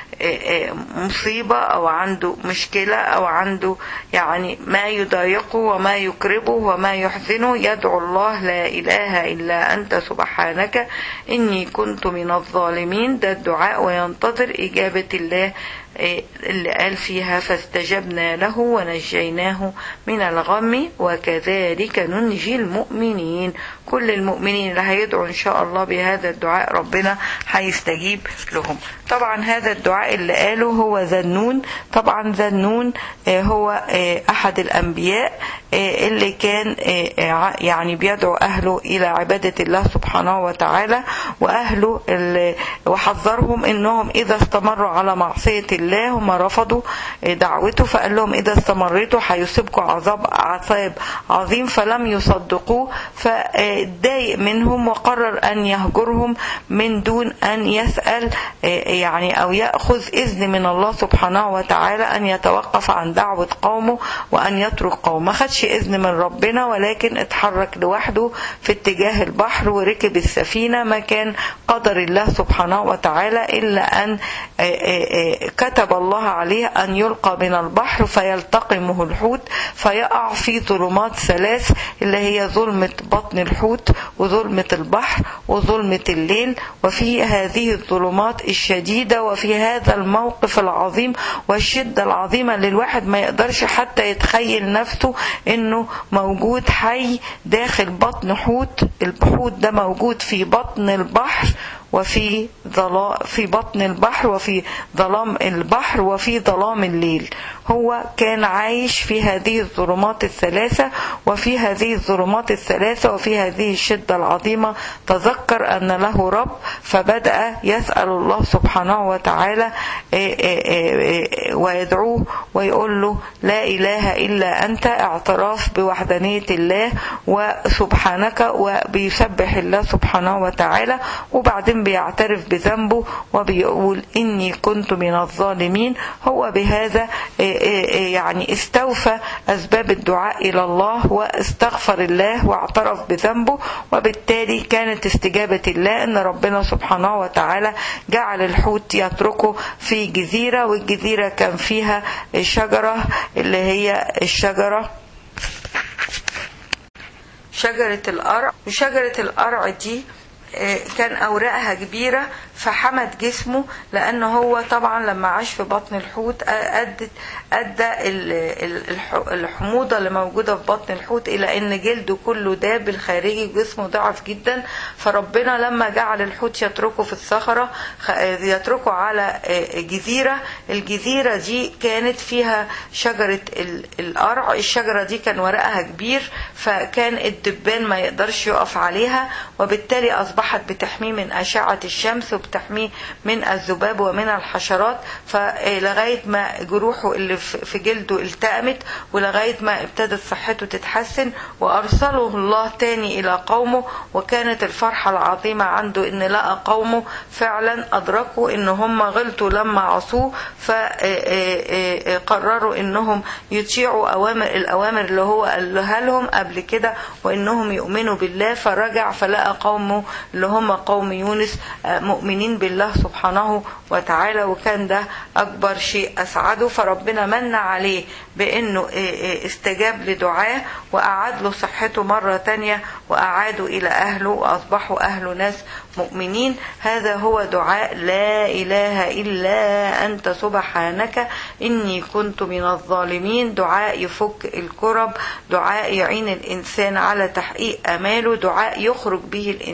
مصيبة أو عنده مشكلة أو عنده يعني ما يضايقه وما يكربه وما يحزنه يدعو الله لا إله إلا أنت سبحانك إني كنت من الظالمين ده الدعاء وينتظر إجابة الله اللي قال فيها فاستجبنا له ونجيناه من الغم وكذلك ننجي المؤمنين كل المؤمنين اللي هيدعوا ان شاء الله بهذا الدعاء ربنا هيستجيب لهم طبعا هذا الدعاء اللي قاله هو ذنون طبعا ذنون هو احد الانبياء اللي كان يعني بيدعو اهله الى عباده الله سبحانه وتعالى واهله وحذرهم انهم اذا استمروا على معصيه الله هم رفضوا دعوته فقال لهم اذا استمرتوا هيصيبكم عذاب عذاب عظيم فلم يصدقوه فاتضايق منهم وقرر ان يهجرهم من دون ان يسال يعني او ياخذ اذن من الله سبحانه وتعالى ان يتوقف عن دعوه قومه وان يترك قومه ما خدش اذن من ربنا ولكن اتحرك لوحده في اتجاه البحر وركب السفينه ما كان قدر الله سبحانه وتعالى الا ان كتب الله عليه أن يلقى من البحر فيلتقمه الحوت فيقع في ظلمات ثلاث اللي هي ظلمة بطن الحوت وظلمة البحر وظلمة الليل وفي هذه الظلمات الشديدة وفي هذا الموقف العظيم والشدة العظيمة اللي الواحد ما يقدرش حتى يتخيل نفسه انه موجود حي داخل بطن حوت الحوت ده موجود في بطن البحر وفي ظلام في بطن البحر وفي ظلام البحر وفي ظلام الليل هو كان عايش في هذه الظلمات الثلاثة وفي هذه الظلمات الثلاثة وفي هذه الشدة العظيمة تذكر أن له رب فبدأ يسأل الله سبحانه وتعالى ويدعوه ويقول له لا إله إلا أنت اعتراف بوحدانية الله وسبحانك وبيسبح الله سبحانه وتعالى وبعدين بيعترف بذنبه وبيقول إني كنت من الظالمين هو بهذا يعني استوفى أسباب الدعاء إلى الله واستغفر الله واعترف بذنبه وبالتالي كانت استجابة الله أن ربنا سبحانه وتعالى جعل الحوت يتركه في جزيرة والجزيرة كان فيها شجرة اللي هي الشجرة شجرة القرع وشجرة القرع دي كان أوراقها كبيرة فحمد جسمه لأن هو طبعا لما عاش في بطن الحوت أدت أدى الحموضة اللي موجودة في بطن الحوت إلى أن جلده كله داب الخارجي جسمه ضعف جدا فربنا لما جعل الحوت يتركه في الصخرة يتركه على جزيرة الجزيرة دي كانت فيها شجرة القرع الشجرة دي كان ورقها كبير فكان الدبان ما يقدرش يقف عليها وبالتالي أصبحت بتحميه من أشعة الشمس وبتحميه من الذباب ومن الحشرات فلغاية ما جروحه اللي في جلده التأمت ولغاية ما ابتدت صحته تتحسن وأرسله الله تاني إلى قومه وكانت الفرحة العظيمة عنده إن لقى قومه فعلا أدركوا إن هم غلطوا لما عصوه فقرروا إنهم يطيعوا أوامر الأوامر اللي هو قالها لهم قبل كده وإنهم يؤمنوا بالله فرجع فلقى قومه اللي هم قوم يونس مؤمنين بالله سبحانه وتعالى وكان ده أكبر شيء أسعده فربنا من عليه بأنه استجاب لدعاه وأعاد له صحته مرة تانية وأعادوا إلى أهله وأصبحوا أهل ناس مؤمنين هذا هو دعاء لا إله إلا أنت سبحانك إني كنت من الظالمين دعاء يفك الكرب دعاء يعين الإنسان على تحقيق أماله دعاء يخرج به الإنسان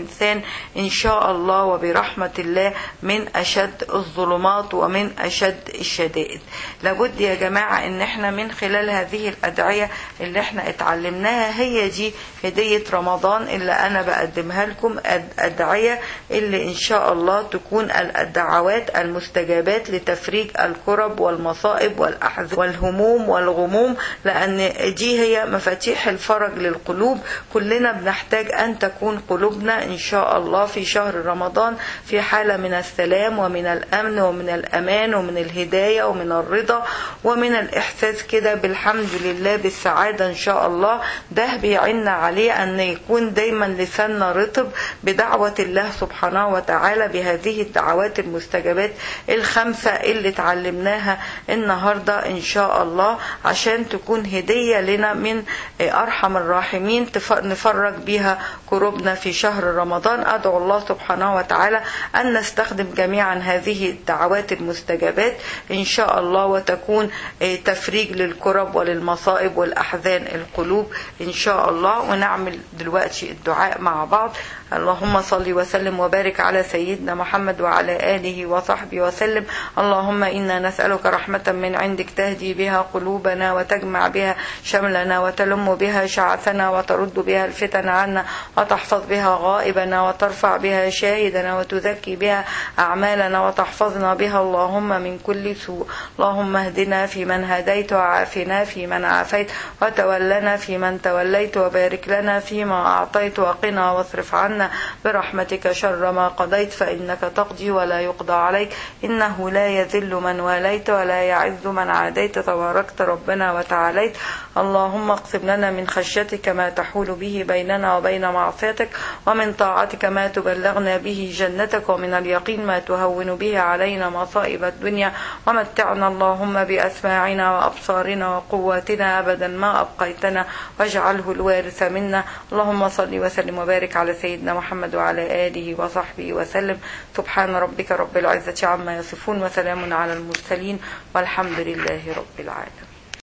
إن شاء الله وبرحمة الله من أشد الظلمات ومن أشد الشدائد لابد يا جماعة إن احنا من خلال هذه الأدعية اللي احنا اتعلمناها هي دي هدية رمضان اللي أنا بقدمها لكم أدعية اللي إن شاء الله تكون الدعوات المستجابات لتفريج الكرب والمصائب والأحزان والهموم والغموم لأن دي هي مفاتيح الفرج للقلوب كلنا بنحتاج أن تكون قلوبنا إن شاء الله في شهر رمضان في حالة من السلام ومن الأمن ومن الأمان ومن الهداية ومن الرضا ومن الإحساس كده بالحمد لله بالسعادة إن شاء الله ده بيعنا عليه أن يكون دايما لساننا رطب بدعوة الله سبحانه وتعالى بهذه الدعوات المستجابات الخمسة اللي اتعلمناها النهاردة إن شاء الله عشان تكون هدية لنا من أرحم الراحمين نفرج بها كروبنا في شهر رمضان أدعو الله سبحانه وتعالى أن نستخدم جميعا هذه الدعوات المستجابات إن شاء الله وتكون تفريج للكرب وللمصائب والأحزان القلوب إن شاء الله ونعمل دلوقتي الدعاء مع بعض اللهم صل وسلم وبارك على سيدنا محمد وعلى آله وصحبه وسلم اللهم إنا نسألك رحمة من عندك تهدي بها قلوبنا وتجمع بها شملنا وتلم بها شعثنا وترد بها الفتن عنا وتحفظ بها غائبنا وترفع بها شاهدنا وتزكي بها أعمالنا وتحفظنا بها اللهم من كل سوء اللهم اهدنا في من هديت وعافنا في من عافيت وتولنا في من توليت وبارك لنا فيما أعطيت وقنا واصرف عنا برحمتك شر ما قضيت فإنك تقضي ولا يقضى عليك إنه لا يذل من واليت ولا يعز من عاديت تباركت ربنا وتعاليت اللهم اقسم لنا من خشيتك ما تحول به بيننا وبين معصيتك ومن طاعتك ما تبلغنا به جنتك ومن اليقين ما تهون به علينا مصائب الدنيا ومتعنا اللهم بأسماعنا وأبصارنا وقواتنا أبدا ما أبقيتنا واجعله الوارث منا اللهم صل وسلم وبارك على سيدنا محمد وعلى آله وصحبه وسلم سبحان ربك رب العزة عما يصفون وسلام على المرسلين والحمد لله رب العالمين